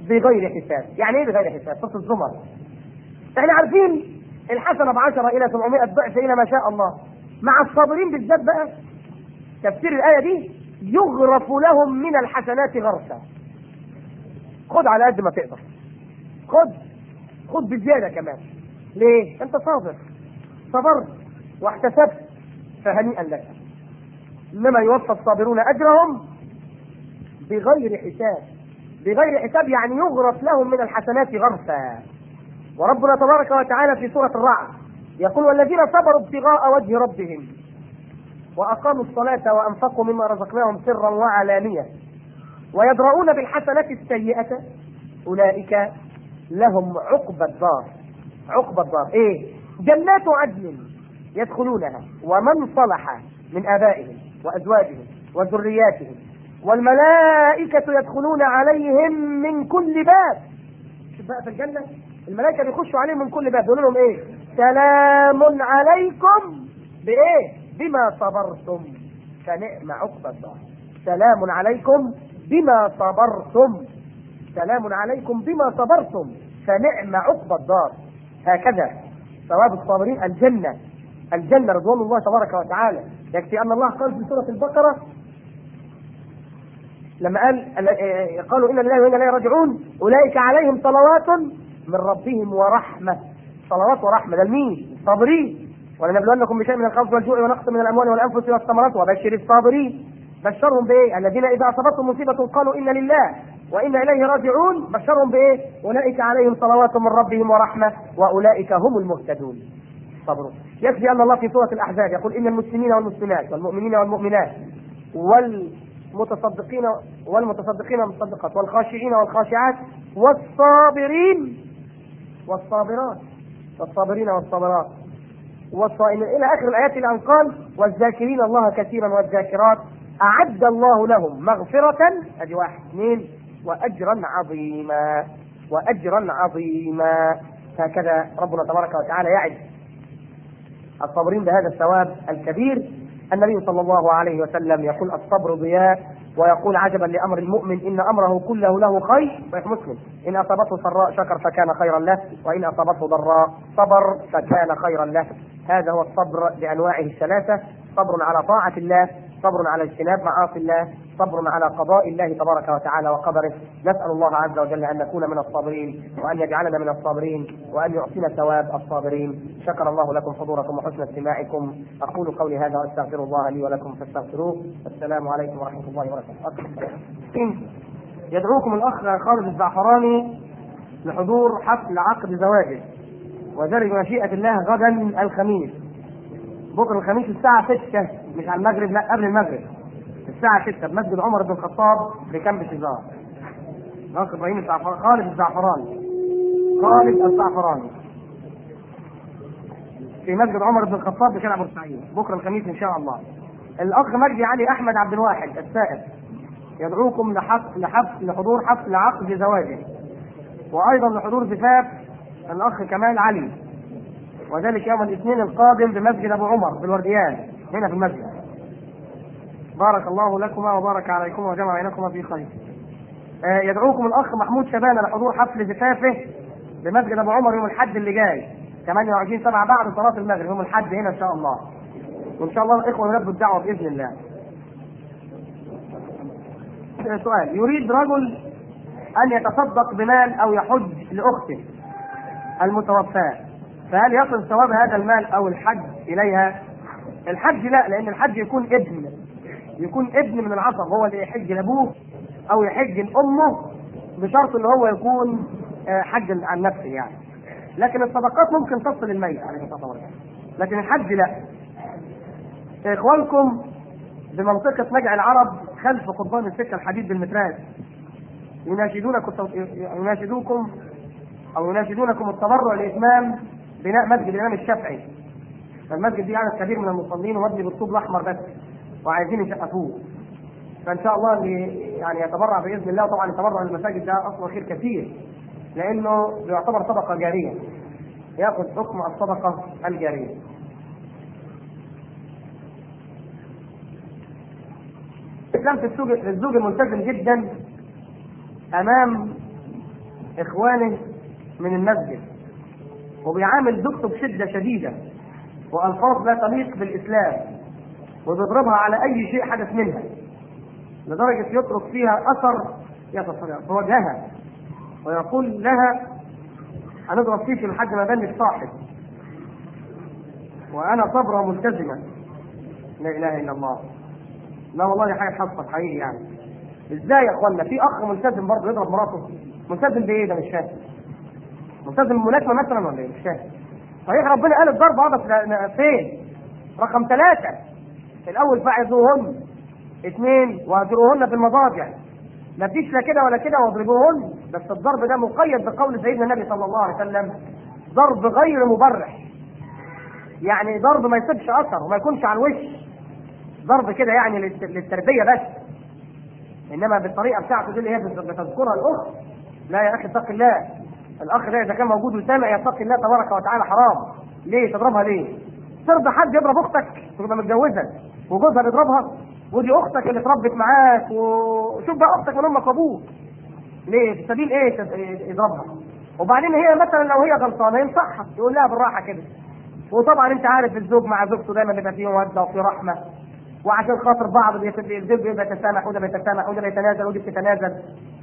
بغير حساب يعني ايه بغير حساب سوره الزمر احنا عارفين الحسنه بعشرة الى 700 ضعف الى ما شاء الله مع الصابرين بالذات بقى تفسير الايه دي يغرف لهم من الحسنات غرفا خد على قد ما تقدر خد خد بزياده كمان ليه انت صابر صبرت واحتسبت فهنيئا لك انما يوفى الصابرون اجرهم بغير حساب بغير حساب يعني يغرف لهم من الحسنات غرفا وربنا تبارك وتعالى في سورة الرعد يقول والذين صبروا ابتغاء وجه ربهم وأقاموا الصلاة وأنفقوا مما رزقناهم سرا وعلانية ويدرؤون بالحسنة السيئة أولئك لهم عقبى الدار عقبى الدار إيه جنات عدن يدخلونها ومن صلح من آبائهم وأزواجهم وذرياتهم والملائكة يدخلون عليهم من كل باب شوف بقى في الجنة الملائكة بيخشوا عليهم من كل باب يقولوا لهم ايه سلام عليكم بايه بما صبرتم فنعم عقبى الدار سلام عليكم بما صبرتم سلام عليكم بما صبرتم فنعم عقبى الدار هكذا ثواب الصابرين الجنة الجنة رضوان الله تبارك وتعالى يكفي أن الله قال في سورة البقرة لما قال قالوا إنا لله وإنا إليه راجعون أولئك عليهم صلوات من ربهم ورحمة صلوات ورحمة ده لمين؟ الصابرين ولنبلونكم بشيء من الخوف والجوع ونقص من الأموال والأنفس والثمرات وبشر الصابرين بشرهم بإيه؟ الذين إذا أصابتهم مصيبة قالوا إنا لله وإنا إليه راجعون بشرهم بإيه؟ أولئك عليهم صلوات من ربهم ورحمة وأولئك هم المهتدون صبروا يكفي أن الله في سورة الأحزاب يقول إن المسلمين والمسلمات والمؤمنين والمؤمنات والمتصدقين والمتصدقين والمصدقات والخاشعين والخاشعات والصابرين والصابرات والصابرين والصابرات والصائمين إلى آخر الآيات إلى أن قال والذاكرين الله كثيرا والذاكرات أعد الله لهم مغفرة أدي واحد اثنين وأجرا عظيما وأجرا عظيما هكذا ربنا تبارك وتعالى يعد الصابرين بهذا الثواب الكبير النبي صلى الله عليه وسلم يقول الصبر ضياء ويقول عجبا لامر المؤمن ان امره كله له خير صحيح مسلم ان اصابته سراء شكر فكان خيرا له وان اصابته ضراء صبر فكان خيرا له هذا هو الصبر بانواعه الثلاثه صبر على طاعه الله صبر على اجتناب معاصي الله صبر على قضاء الله تبارك وتعالى وقدره نسال الله عز وجل ان نكون من الصابرين وان يجعلنا من الصابرين وان يعطينا ثواب الصابرين شكر الله لكم حضوركم وحسن استماعكم اقول قولي هذا واستغفر الله لي ولكم فاستغفروه السلام عليكم ورحمه الله وبركاته يدعوكم الاخ خالد الزعفراني لحضور حفل عقد زواجه وذلك بمشيئه الله غدا الخميس بكره الخميس الساعه 6 مش على المغرب لا قبل المغرب الساعة 6 بمسجد عمر بن الخطاب بكامب شزار. الأخ إبراهيم الزعفراني خالد الزعفراني. خالد الزعفراني. في مسجد عمر بن الخطاب بشارع بورسعيد بكرة الخميس إن شاء الله. الأخ مجدي علي أحمد عبد الواحد السائل يدعوكم لحفل لحفل لحضور حفل عقد زواجه. وأيضا لحضور زفاف الأخ كمال علي. وذلك يوم الاثنين القادم بمسجد أبو عمر بالورديان هنا في المسجد. بارك الله لكما وبارك عليكما وجمع بينكما في خير. آه يدعوكم الاخ محمود شبانه لحضور حفل زفافه بمسجد ابو عمر يوم الحد اللي جاي 28 7 بعد صلاه المغرب يوم الحد هنا ان شاء الله. وان شاء الله الاخوه يلبوا الدعوه باذن الله. سؤال يريد رجل ان يتصدق بمال او يحج لاخته المتوفاه فهل يصل ثواب هذا المال او الحج اليها؟ الحج لا لان الحج يكون ابن يكون ابن من العصب هو اللي يحج لابوه او يحج لامه بشرط ان هو يكون حج عن نفسه يعني لكن الصدقات ممكن تصل الميت عليه الصلاه والسلام لكن الحج لا اخوانكم بمنطقه نجع العرب خلف قضبان السكه الحديد بالمتراس يناشدونكم يناشدوكم او يناشدونكم التبرع لاتمام بناء مسجد الامام الشافعي المسجد دي عدد كبير من المصلين ومبني بالطوب الاحمر بس وعايزين يسقفوه فان شاء الله اللي يعني يتبرع باذن الله طبعا التبرع للمساجد ده اصلا خير كثير لانه بيعتبر صدقه جاريه ياخذ حكم الصدقه الجاريه الاسلام في الزوج الزوج الملتزم جدا امام اخوانه من المسجد وبيعامل زوجته بشده شديده والفاظ لا تليق بالاسلام وبيضربها على اي شيء حدث منها لدرجه يترك فيها اثر يتصل في وجهها ويقول لها هنضرب فيك لحد ما بني الصاحب وانا صبره ملتزمه لا اله الا الله لا والله حاجه حصلت حقيقي يعني ازاي يا اخوانا في اخ ملتزم برضه يضرب مراته ملتزم بايه ده مش فاهم ملتزم ملاكمه مثلا ولا ايه مش فاهم صحيح ربنا قال الضرب هذا في- فين رقم ثلاثة الأول فاعظوهن اثنين واهجروهن في المضاجع ما فيش لا كده ولا كده واضربوهن بس الضرب ده مقيد بقول سيدنا النبي صلى الله عليه وسلم ضرب غير مبرح يعني ضرب ما يسيبش اثر وما يكونش على الوش ضرب كده يعني للت- للتربيه بس انما بالطريقه بتاعته دي اللي هي بتذكرها الاخت لا يا اخي اتق الله الاخ ده اذا كان موجود وسامع يتقي الله تبارك وتعالى حرام ليه تضربها ليه؟ ترضى حد يضرب اختك تبقى متجوزه وجوزها بيضربها ودي اختك اللي اتربت معاك وشوف بقى اختك من امك وابوك ليه؟ في سبيل ايه تد- يضربها؟ وبعدين هي مثلا لو هي غلطانه ينصحها يقول لها بالراحه كده وطبعا انت عارف الزوج مع زوجته دايما بيبقى فيه موده وفي رحمه وعشان خاطر بعض بيت- الزوج بيبقى يتسامح وده بيتسامح وده بيتنازل ودي بتتنازل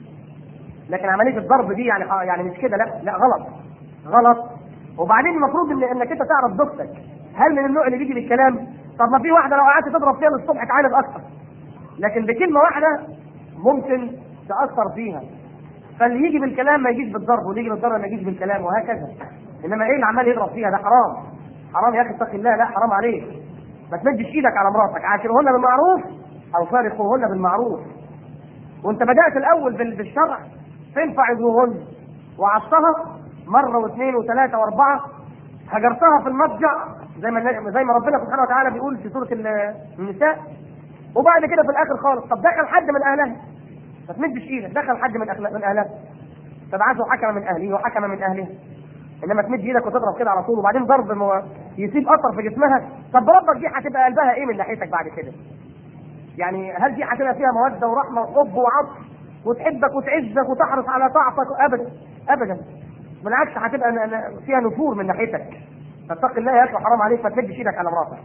لكن عمليه الضرب دي يعني يعني مش كده لا لا غلط غلط وبعدين المفروض ان انك انت تعرف زوجتك هل من النوع اللي بيجي بالكلام طب ما في واحده لو قعدت تضرب فيها للصبح تعاند اكتر لكن بكلمه واحده ممكن تاثر فيها فاللي يجي بالكلام ما يجيش بالضرب واللي يجي بالضرب ما يجيش بالكلام وهكذا انما ايه اللي عمال يضرب فيها ده حرام حرام يا اخي اتق الله لا حرام عليك ما تمدش ايدك على مراتك عاشرهن بالمعروف او فارقوهن بالمعروف وانت بدات الاول بال- بالشرع فين فعظوهن وعصتها مره واثنين وثلاثه واربعه هجرتها في المضجع زي ما زي ما ربنا سبحانه وتعالى بيقول في سوره ال- النساء وبعد كده في الاخر خالص طب دخل حد من اهلها ما تمدش ايدك دخل حد من أخلا- من اهلها تبعته حكم من اهله وحكم من اهلها انما تمد ايدك وتضرب كده على طول وبعدين ضرب مو... يسيب اثر في جسمها طب ربك دي هتبقى قلبها ايه من ناحيتك بعد كده؟ يعني هل دي هتبقى فيها موده ورحمه وحب وعطف وتحبك وتعزك وتحرص على طاعتك ابدا ابدا بالعكس هتبقى ن- ن- فيها نفور من ناحيتك فاتق الله يا اخي حرام عليك ما تمدش ايدك على مراتك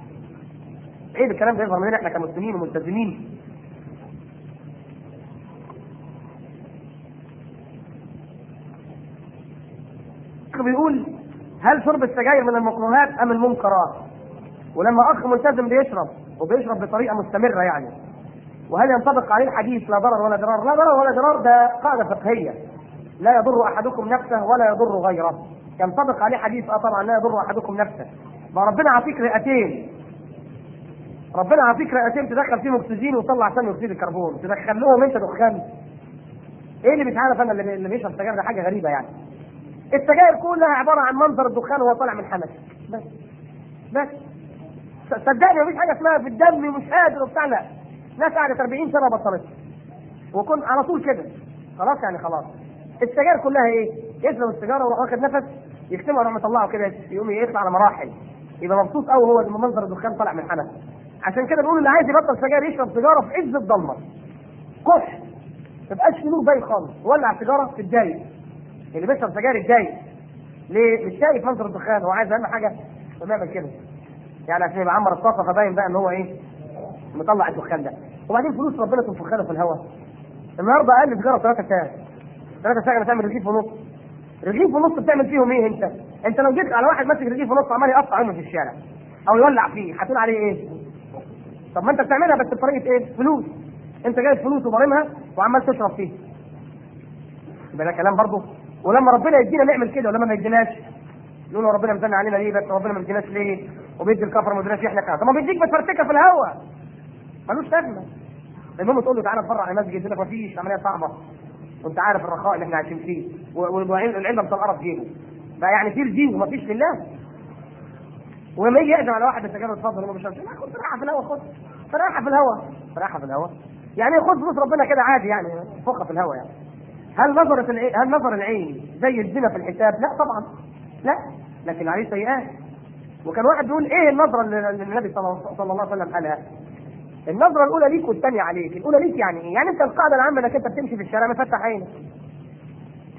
عيب الكلام ده يظهر مننا احنا كمسلمين وملتزمين بيقول هل شرب السجاير من المكروهات ام المنكرات؟ ولما اخ ملتزم بيشرب وبيشرب بطريقه مستمره يعني وهل ينطبق عليه الحديث لا ضرر ولا ضرار؟ لا ضرر ولا ضرار ده قاعده فقهيه لا يضر احدكم نفسه ولا يضر غيره ينطبق عليه حديث اه طبعا لا يضر احدكم نفسه ما ربنا عافيك رئتين ربنا عافيك رئتين تدخل فيهم اكسجين وتطلع ثاني اكسيد الكربون تدخل لهم انت دخان ايه اللي مش عارف انا اللي بي- اللي بيشرب سجاير ده حاجه غريبه يعني السجاير كلها عباره عن منظر الدخان وهو طالع من حنك بس بس صدقني مفيش حاجه اسمها في الدم مش قادر وبتاع لا ناس قعدت 40 سنه بطلت وكن على طول كده خلاص يعني خلاص السجاير كلها ايه؟ يشرب السيجاره ويروح واخد نفس يكتمها ويروح مطلعه كده يقوم يطلع على مراحل يبقى مبسوط قوي هو لما منظر الدخان طالع من حنك عشان كده نقول اللي عايز يبطل سجاير يشرب سيجاره في عز الضلمه كح ما تبقاش في نور باين خالص ولع السيجاره في الدايق اللي بيشرب سجاير الدايق ليه؟ مش شايف منظر الدخان هو عايز اهم حاجه إنه يعمل كده يعني عشان يبقى عمر الطاقه فباين بقى ان هو ايه مطلع الدخان ده وبعدين فلوس ربنا تنفخها له في الهواء النهارده اقل سيجاره 3 ساعات 3 ساعات تعمل رغيف ونص رغيف ونص بتعمل فيهم ايه انت؟ انت لو جيت على واحد ماسك رغيف ونص عمال يقطع عينه في الشارع او يولع فيه هتقول عليه ايه؟ طب ما انت بتعملها بس بطريقه ايه؟ فلوس انت جايب فلوس وضارمها وعمال تشرب فيه يبقى ده كلام برضه ولما ربنا يدينا نعمل كده ولما ما يديناش نقول هو ربنا مزن علينا ليه بس ربنا ما يديناش ليه وبيدي الكفر ما يديناش احنا كده طب ما بيديك بتفرتكه في الهواء ملوش لازمه المهم تقول له تعالى اتبرع على مسجد يقول لك ما فيش عمليه صعبه وانت عارف الرخاء اللي احنا عايشين فيه والعلم بتنقرف جيبه بقى يعني في الدين وما فيش لله ولما يجي يأذن على واحد السجاير اتفضل وما بيشربش لا خد راحه في الهواء خد راحه في الهواء راحه في الهواء يعني خد فلوس ربنا كده عادي يعني فوقها في الهواء يعني هل نظرة العين هل نظر العين زي الزنا في الحساب؟ لا طبعا لا لكن عليه سيئات وكان واحد بيقول ايه النظرة اللي اللي النبي صلى صلى الله عليه وسلم قالها؟ النظرة الأولى ليك والثانية عليك، الأولى ليك يعني إيه؟ يعني أنت القاعدة العامة إنك أنت بتمشي في الشارع مفتح عينك.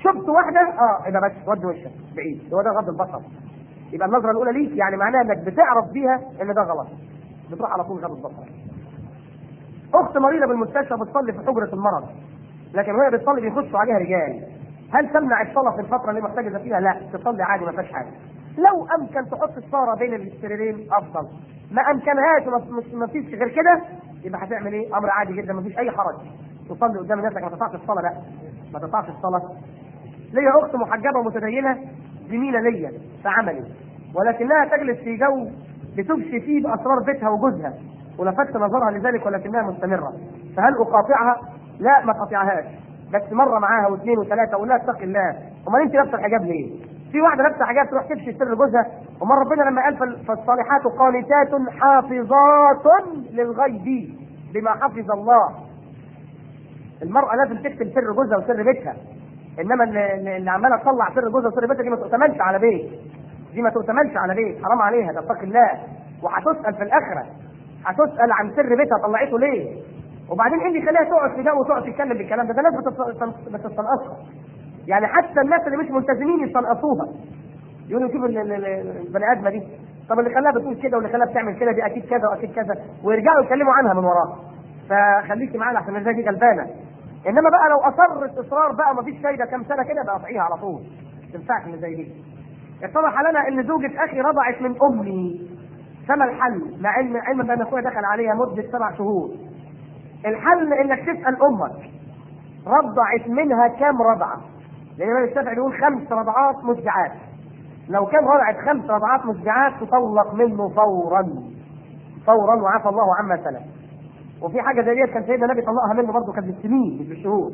شفت واحده اه يبقى بس ود وشك بعيد هو ده غض البصر يبقى النظره الاولى ليك يعني معناها انك بتعرف بيها ان ده غلط بتروح على طول غض البصر اخت مريضه بالمستشفى بتصلي في حجره المرض لكن وهي بتصلي بيخشوا عليها رجال هل تمنع الصلاه في الفتره اللي محتاجه فيها؟ لا تصلي عادي ما فيهاش حاجه لو امكن تحط الصاره بين السريرين افضل ما امكنهاش وما فيش غير كده يبقى هتعمل ايه؟ امر عادي جدا ما فيش اي حرج تصلي قدام الناس لكن ما تقطعش الصلاه لا ما تقطعش الصلاه ليا اخت محجبه متدينه زميله ليا في عملي ولكنها تجلس في جو بتفشي فيه باسرار بيتها وجوزها ولفت نظرها لذلك ولكنها مستمره فهل اقاطعها؟ لا ما تقاطعهاش بس مره معاها واثنين وثلاثه اقول لها اتقي الله امال انت لابسه الحجاب ليه؟ في واحده لابسه حجاب تروح تفشي سر جوزها امال ربنا لما قال فالصالحات قانتات حافظات للغيب بما حفظ الله المرأة لازم تكتب سر جوزها وسر بيتها انما اللي, اللي عماله تطلع سر جوزها وسر بيتها دي ما تؤتمنش على بيت دي ما تؤتمنش على بيت حرام عليها ده اتقي الله وهتسأل في الآخرة هتسأل عن سر بيتها طلعته ليه وبعدين ايه اللي يخليها تقعد في ده وتقعد تتكلم بالكلام ده ده ناس بتستنقصها يعني حتى الناس اللي مش ملتزمين يستنقصوها يقولوا شوف البني ادمه دي طب اللي خلاها بتقول كده واللي خلاها بتعمل كده دي اكيد كذا واكيد كذا ويرجعوا يتكلموا عنها من وراها فخليكي معانا عشان الناس دي غلبانه انما بقى لو اصرت اصرار بقى مفيش فايده كام سنه كده بقى اطعيها على طول ما تنفعش اللي زي دي اتضح لنا ان زوجة اخي رضعت من امي فما الحل مع علم علما بان اخويا دخل عليها مده سبع شهور الحل انك تسال امك رضعت منها كام رضعه لان الامام الشافعي بيقول خمس رضعات مشجعات لو كان رضعت خمس رضعات مشجعات تطلق منه فورا فورا وعفى الله عما سلف وفي حاجه زي ديت كان سيدنا النبي طلقها منه برضه كانت بالسنين مش بالشهور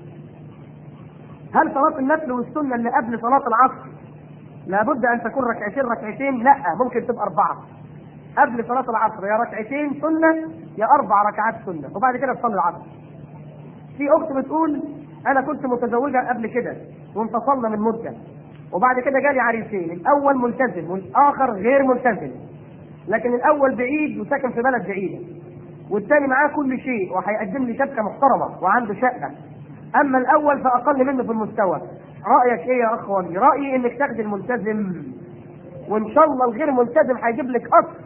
هل صلاه النفل والسنه اللي قبل صلاه العصر لابد ان تكون ركعتين ركعتين لا ممكن تبقى اربعه قبل صلاه العصر يا ركعتين سنه يا اربع ركعات سنه وبعد كده تصلي العصر في اخت بتقول انا كنت متزوجه قبل كده وانفصلنا من مده وبعد كده جالي عريسين الاول ملتزم والاخر غير ملتزم لكن الاول بعيد وساكن في بلد بعيده والثاني معاه كل شيء وهيقدم لي شبكه محترمه وعنده شقه اما الاول فاقل منه في المستوى رايك ايه يا اخ ولي رايي انك تاخد الملتزم وان شاء الله الغير ملتزم هيجيب لك قصر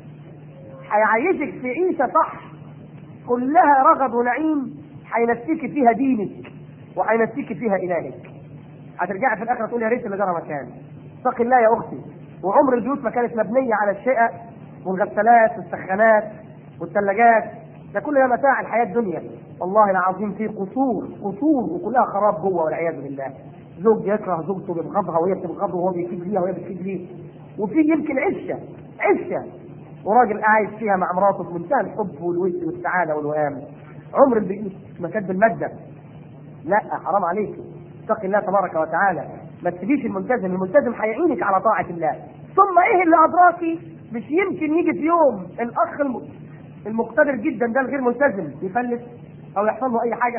هيعيشك في عيشه صح كلها رغد ونعيم هينسيك فيها دينك وهينسيك فيها الهك هترجعي في الاخره تقول يا ريت اللي جرى مكان اتقي الله يا اختي وعمر البيوت ما كانت مبنيه على الشقق والغسالات والسخانات والثلاجات ده كل ده متاع الحياه الدنيا والله العظيم في قصور قصور وكلها خراب جوه والعياذ بالله زوج يكره زوجته بيبغضها وهي بتبغضه وهو بيكيد ليها وهي بتكيد ليه وفي يمكن عشه عشه وراجل عايش فيها مع مراته في منتهى الحب والود والسعاده والوئام عمر البيوت ما كانت بالماده لا حرام عليك اتق الله تبارك وتعالى ما تسيبيش الملتزم الملتزم هيعينك على طاعه الله ثم ايه اللي ادراكي مش يمكن يجي في يوم الاخ الم... المقتدر جدا ده الغير ملتزم يفلس او يحصل له اي حاجه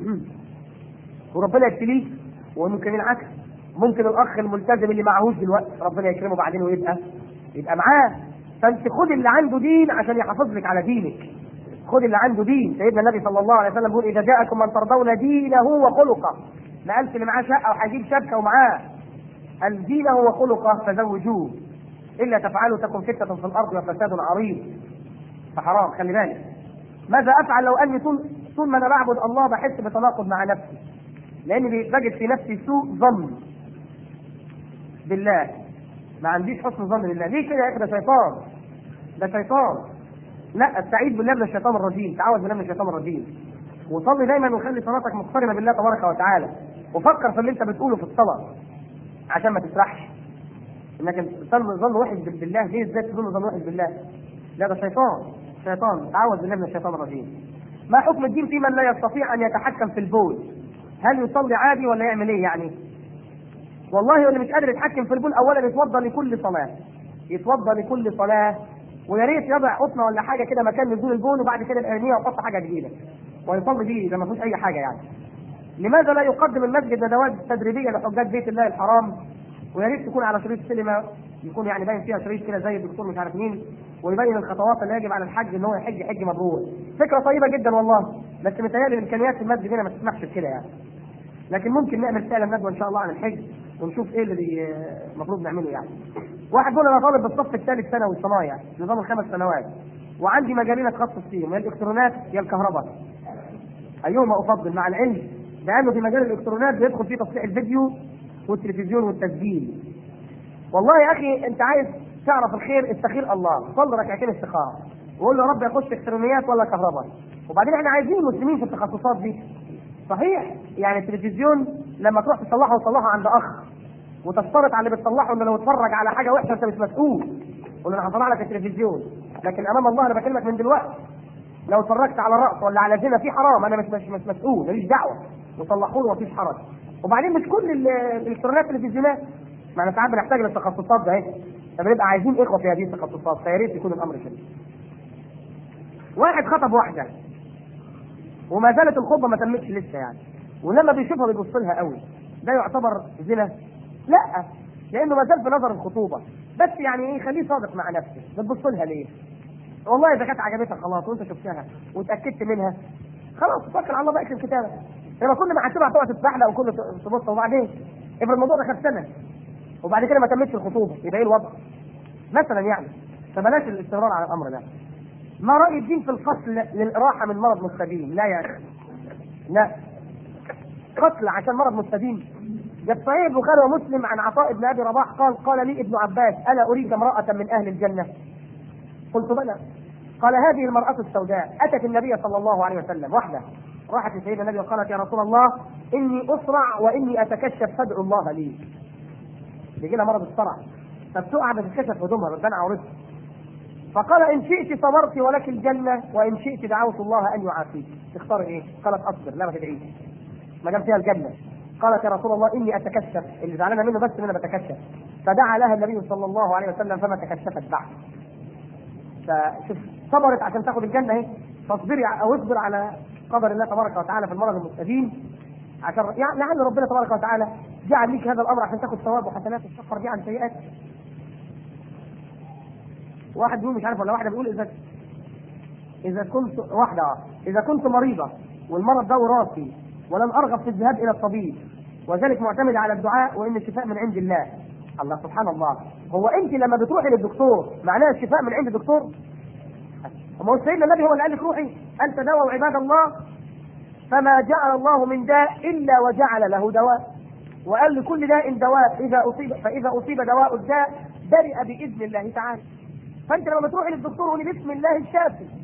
وربنا يبتليه وممكن العكس ممكن الاخ الملتزم اللي معهوش دلوقتي ربنا يكرمه بعدين ويبقى يبقى معاه فانت خد اللي عنده دين عشان يحافظ لك على دينك خد اللي عنده دين سيدنا النبي صلى الله عليه وسلم بيقول اذا جاءكم من ترضون دينه وخلقه ما قالش اللي معاه شقه وهيجيب شبكه ومعاه قال دينه وخلقه فزوجوه الا تفعلوا تكن فتنه في الارض وفساد عريض فحرام خلي بالك ماذا افعل لو اني طول طول ما انا بعبد الله بحس بتناقض مع نفسي لاني بجد في نفسي سوء ظن بالله ما عنديش حسن ظن بالله ليه كده يا اخي ده شيطان ده شيطان لا استعيذ بالله من الشيطان الرجيم تعوذ بالله من الشيطان الرجيم وصلي دايما وخلي صلاتك مقترنه بالله تبارك وتعالى وفكر في اللي انت بتقوله في الصلاه عشان ما تسرحش انك تظن ظن وحش بالله ليه ازاي تظن ظن وحش بالله لا ده شيطان شيطان تعوذ بالله من الشيطان الرجيم ما حكم الدين في من لا يستطيع ان يتحكم في البول هل يصلي عادي ولا يعمل ايه يعني والله اللي مش قادر يتحكم في البول اولا يتوضا لكل صلاه يتوضا لكل صلاه ويا ريت يضع قطنه ولا حاجه كده مكان نزول البول وبعد كده يرميها ويحط حاجه جديده ويصلي بيه اذا ما فيهوش اي حاجه يعني لماذا لا يقدم المسجد ندوات تدريبيه لحجاج بيت الله الحرام ويا ريت تكون على شريط سينما يكون يعني باين فيها شريط كده زي الدكتور مش عارف مين ويبين الخطوات اللي يجب على الحج ان هو يحج حج مبرور فكره طيبه جدا والله بس متهيألي الامكانيات في المسجد هنا ما تسمحش بكده يعني لكن ممكن نعمل فعلا ندوه ان شاء الله عن الحج ونشوف ايه اللي بي- المفروض نعمله يعني. واحد بيقول انا طالب بالصف الثالث ثانوي صنايع نظام الخمس سنوات وعندي مجالين اتخصص فيهم يا الالكترونات يا الكهرباء. ايهما افضل مع العلم لانه في مجال الالكترونات بيدخل فيه تصليح الفيديو والتلفزيون والتسجيل. والله يا اخي انت عايز تعرف الخير استخير الله صلي ركعتين استخاره وقول له يا رب يخش الكترونيات ولا كهرباء وبعدين احنا عايزين المسلمين في التخصصات دي صحيح يعني التلفزيون لما تروح تصلحه وتصلحه عند اخ وتشترط على اللي بتصلحه انه لو اتفرج على حاجه وحشه انت مش مسؤول قول له انا هصلح لك التلفزيون لكن امام الله انا بكلمك من دلوقتي لو اتفرجت على رأس ولا على زنا في حرام انا مش مش, مش مسؤول ماليش دعوه وصلحوا له مفيش حرج وبعدين مش كل ال- الالكترونيات تلفزيونات ما انا ساعات بنحتاج للتخصصات ده اهي فبنبقى عايزين اخوه في هذه التخصصات فيا ريت يكون الامر كده. واحد خطب واحده وما زالت الخطبه ما تمتش لسه يعني ولما بيشوفها بيبص لها قوي ده يعتبر زنا؟ لا لانه ما زال في نظر الخطوبه بس يعني ايه خليه صادق مع نفسه بتبص لها ليه؟ والله اذا كانت عجبتك خلاص وانت شفتها واتاكدت منها خلاص توكل على الله بقى اكتب كتابه لما كل ما هتسيبها تقعد تتبحلق وكل تبص وبعدين افرض الموضوع ده خد سنه وبعد كده ما تمتش الخطوبه يبقى ايه الوضع؟ مثلا يعني فبلاش الاستمرار على الامر ده. ما راي الدين في القتل للاراحه من مرض مستديم؟ لا يا اخي. لا. قتل عشان مرض مستديم. جاء في صحيح البخاري ومسلم عن عطاء بن ابي رباح قال قال لي ابن عباس الا اريك امراه من اهل الجنه؟ قلت بلى. قال هذه المراه السوداء اتت النبي صلى الله عليه وسلم وحده راحت لسيدنا النبي وقالت يا رسول الله اني اسرع واني اتكشف فادعو الله لي. بيجي لها مرض الصرع فبتقع بتتكشف هدومها بتبان عورتها فقال ان شئت صبرت ولك الجنه وان شئت دعوت الله ان يعافيك تختار ايه؟ قالت اصبر لا ما تدعيش ما دام فيها الجنه قالت يا رسول الله اني اتكشف اللي زعلانه منه بس ان انا بتكشف فدعا لها النبي صلى الله عليه وسلم فما تكشفت بعد فشوف صبرت عشان تاخد الجنه اهي فاصبري او اصبر على قدر الله تبارك وتعالى في المرض المستديم عشان يعني لعل ربنا تبارك وتعالى جعل ليك هذا الامر عشان تاخد ثواب وحسنات وتكفر بيه عن سيئات. واحد بيقول مش عارف ولا واحده بيقول اذا اذا كنت واحده اه اذا كنت مريضه والمرض ده وراثي ولم ارغب في الذهاب الى الطبيب وذلك معتمد على الدعاء وان الشفاء من عند الله. الله سبحان الله هو انت لما بتروحي للدكتور معناها الشفاء من عند الدكتور؟ ما هو سيدنا النبي هو اللي قال لك روحي انت دواء عباد الله فما جعل الله من داء الا وجعل له دواء وقال لكل داء دواء اذا اصيب فاذا اصيب دواء الداء برئ باذن الله تعالى فانت لما بتروح للدكتور قولي بسم الله الشافي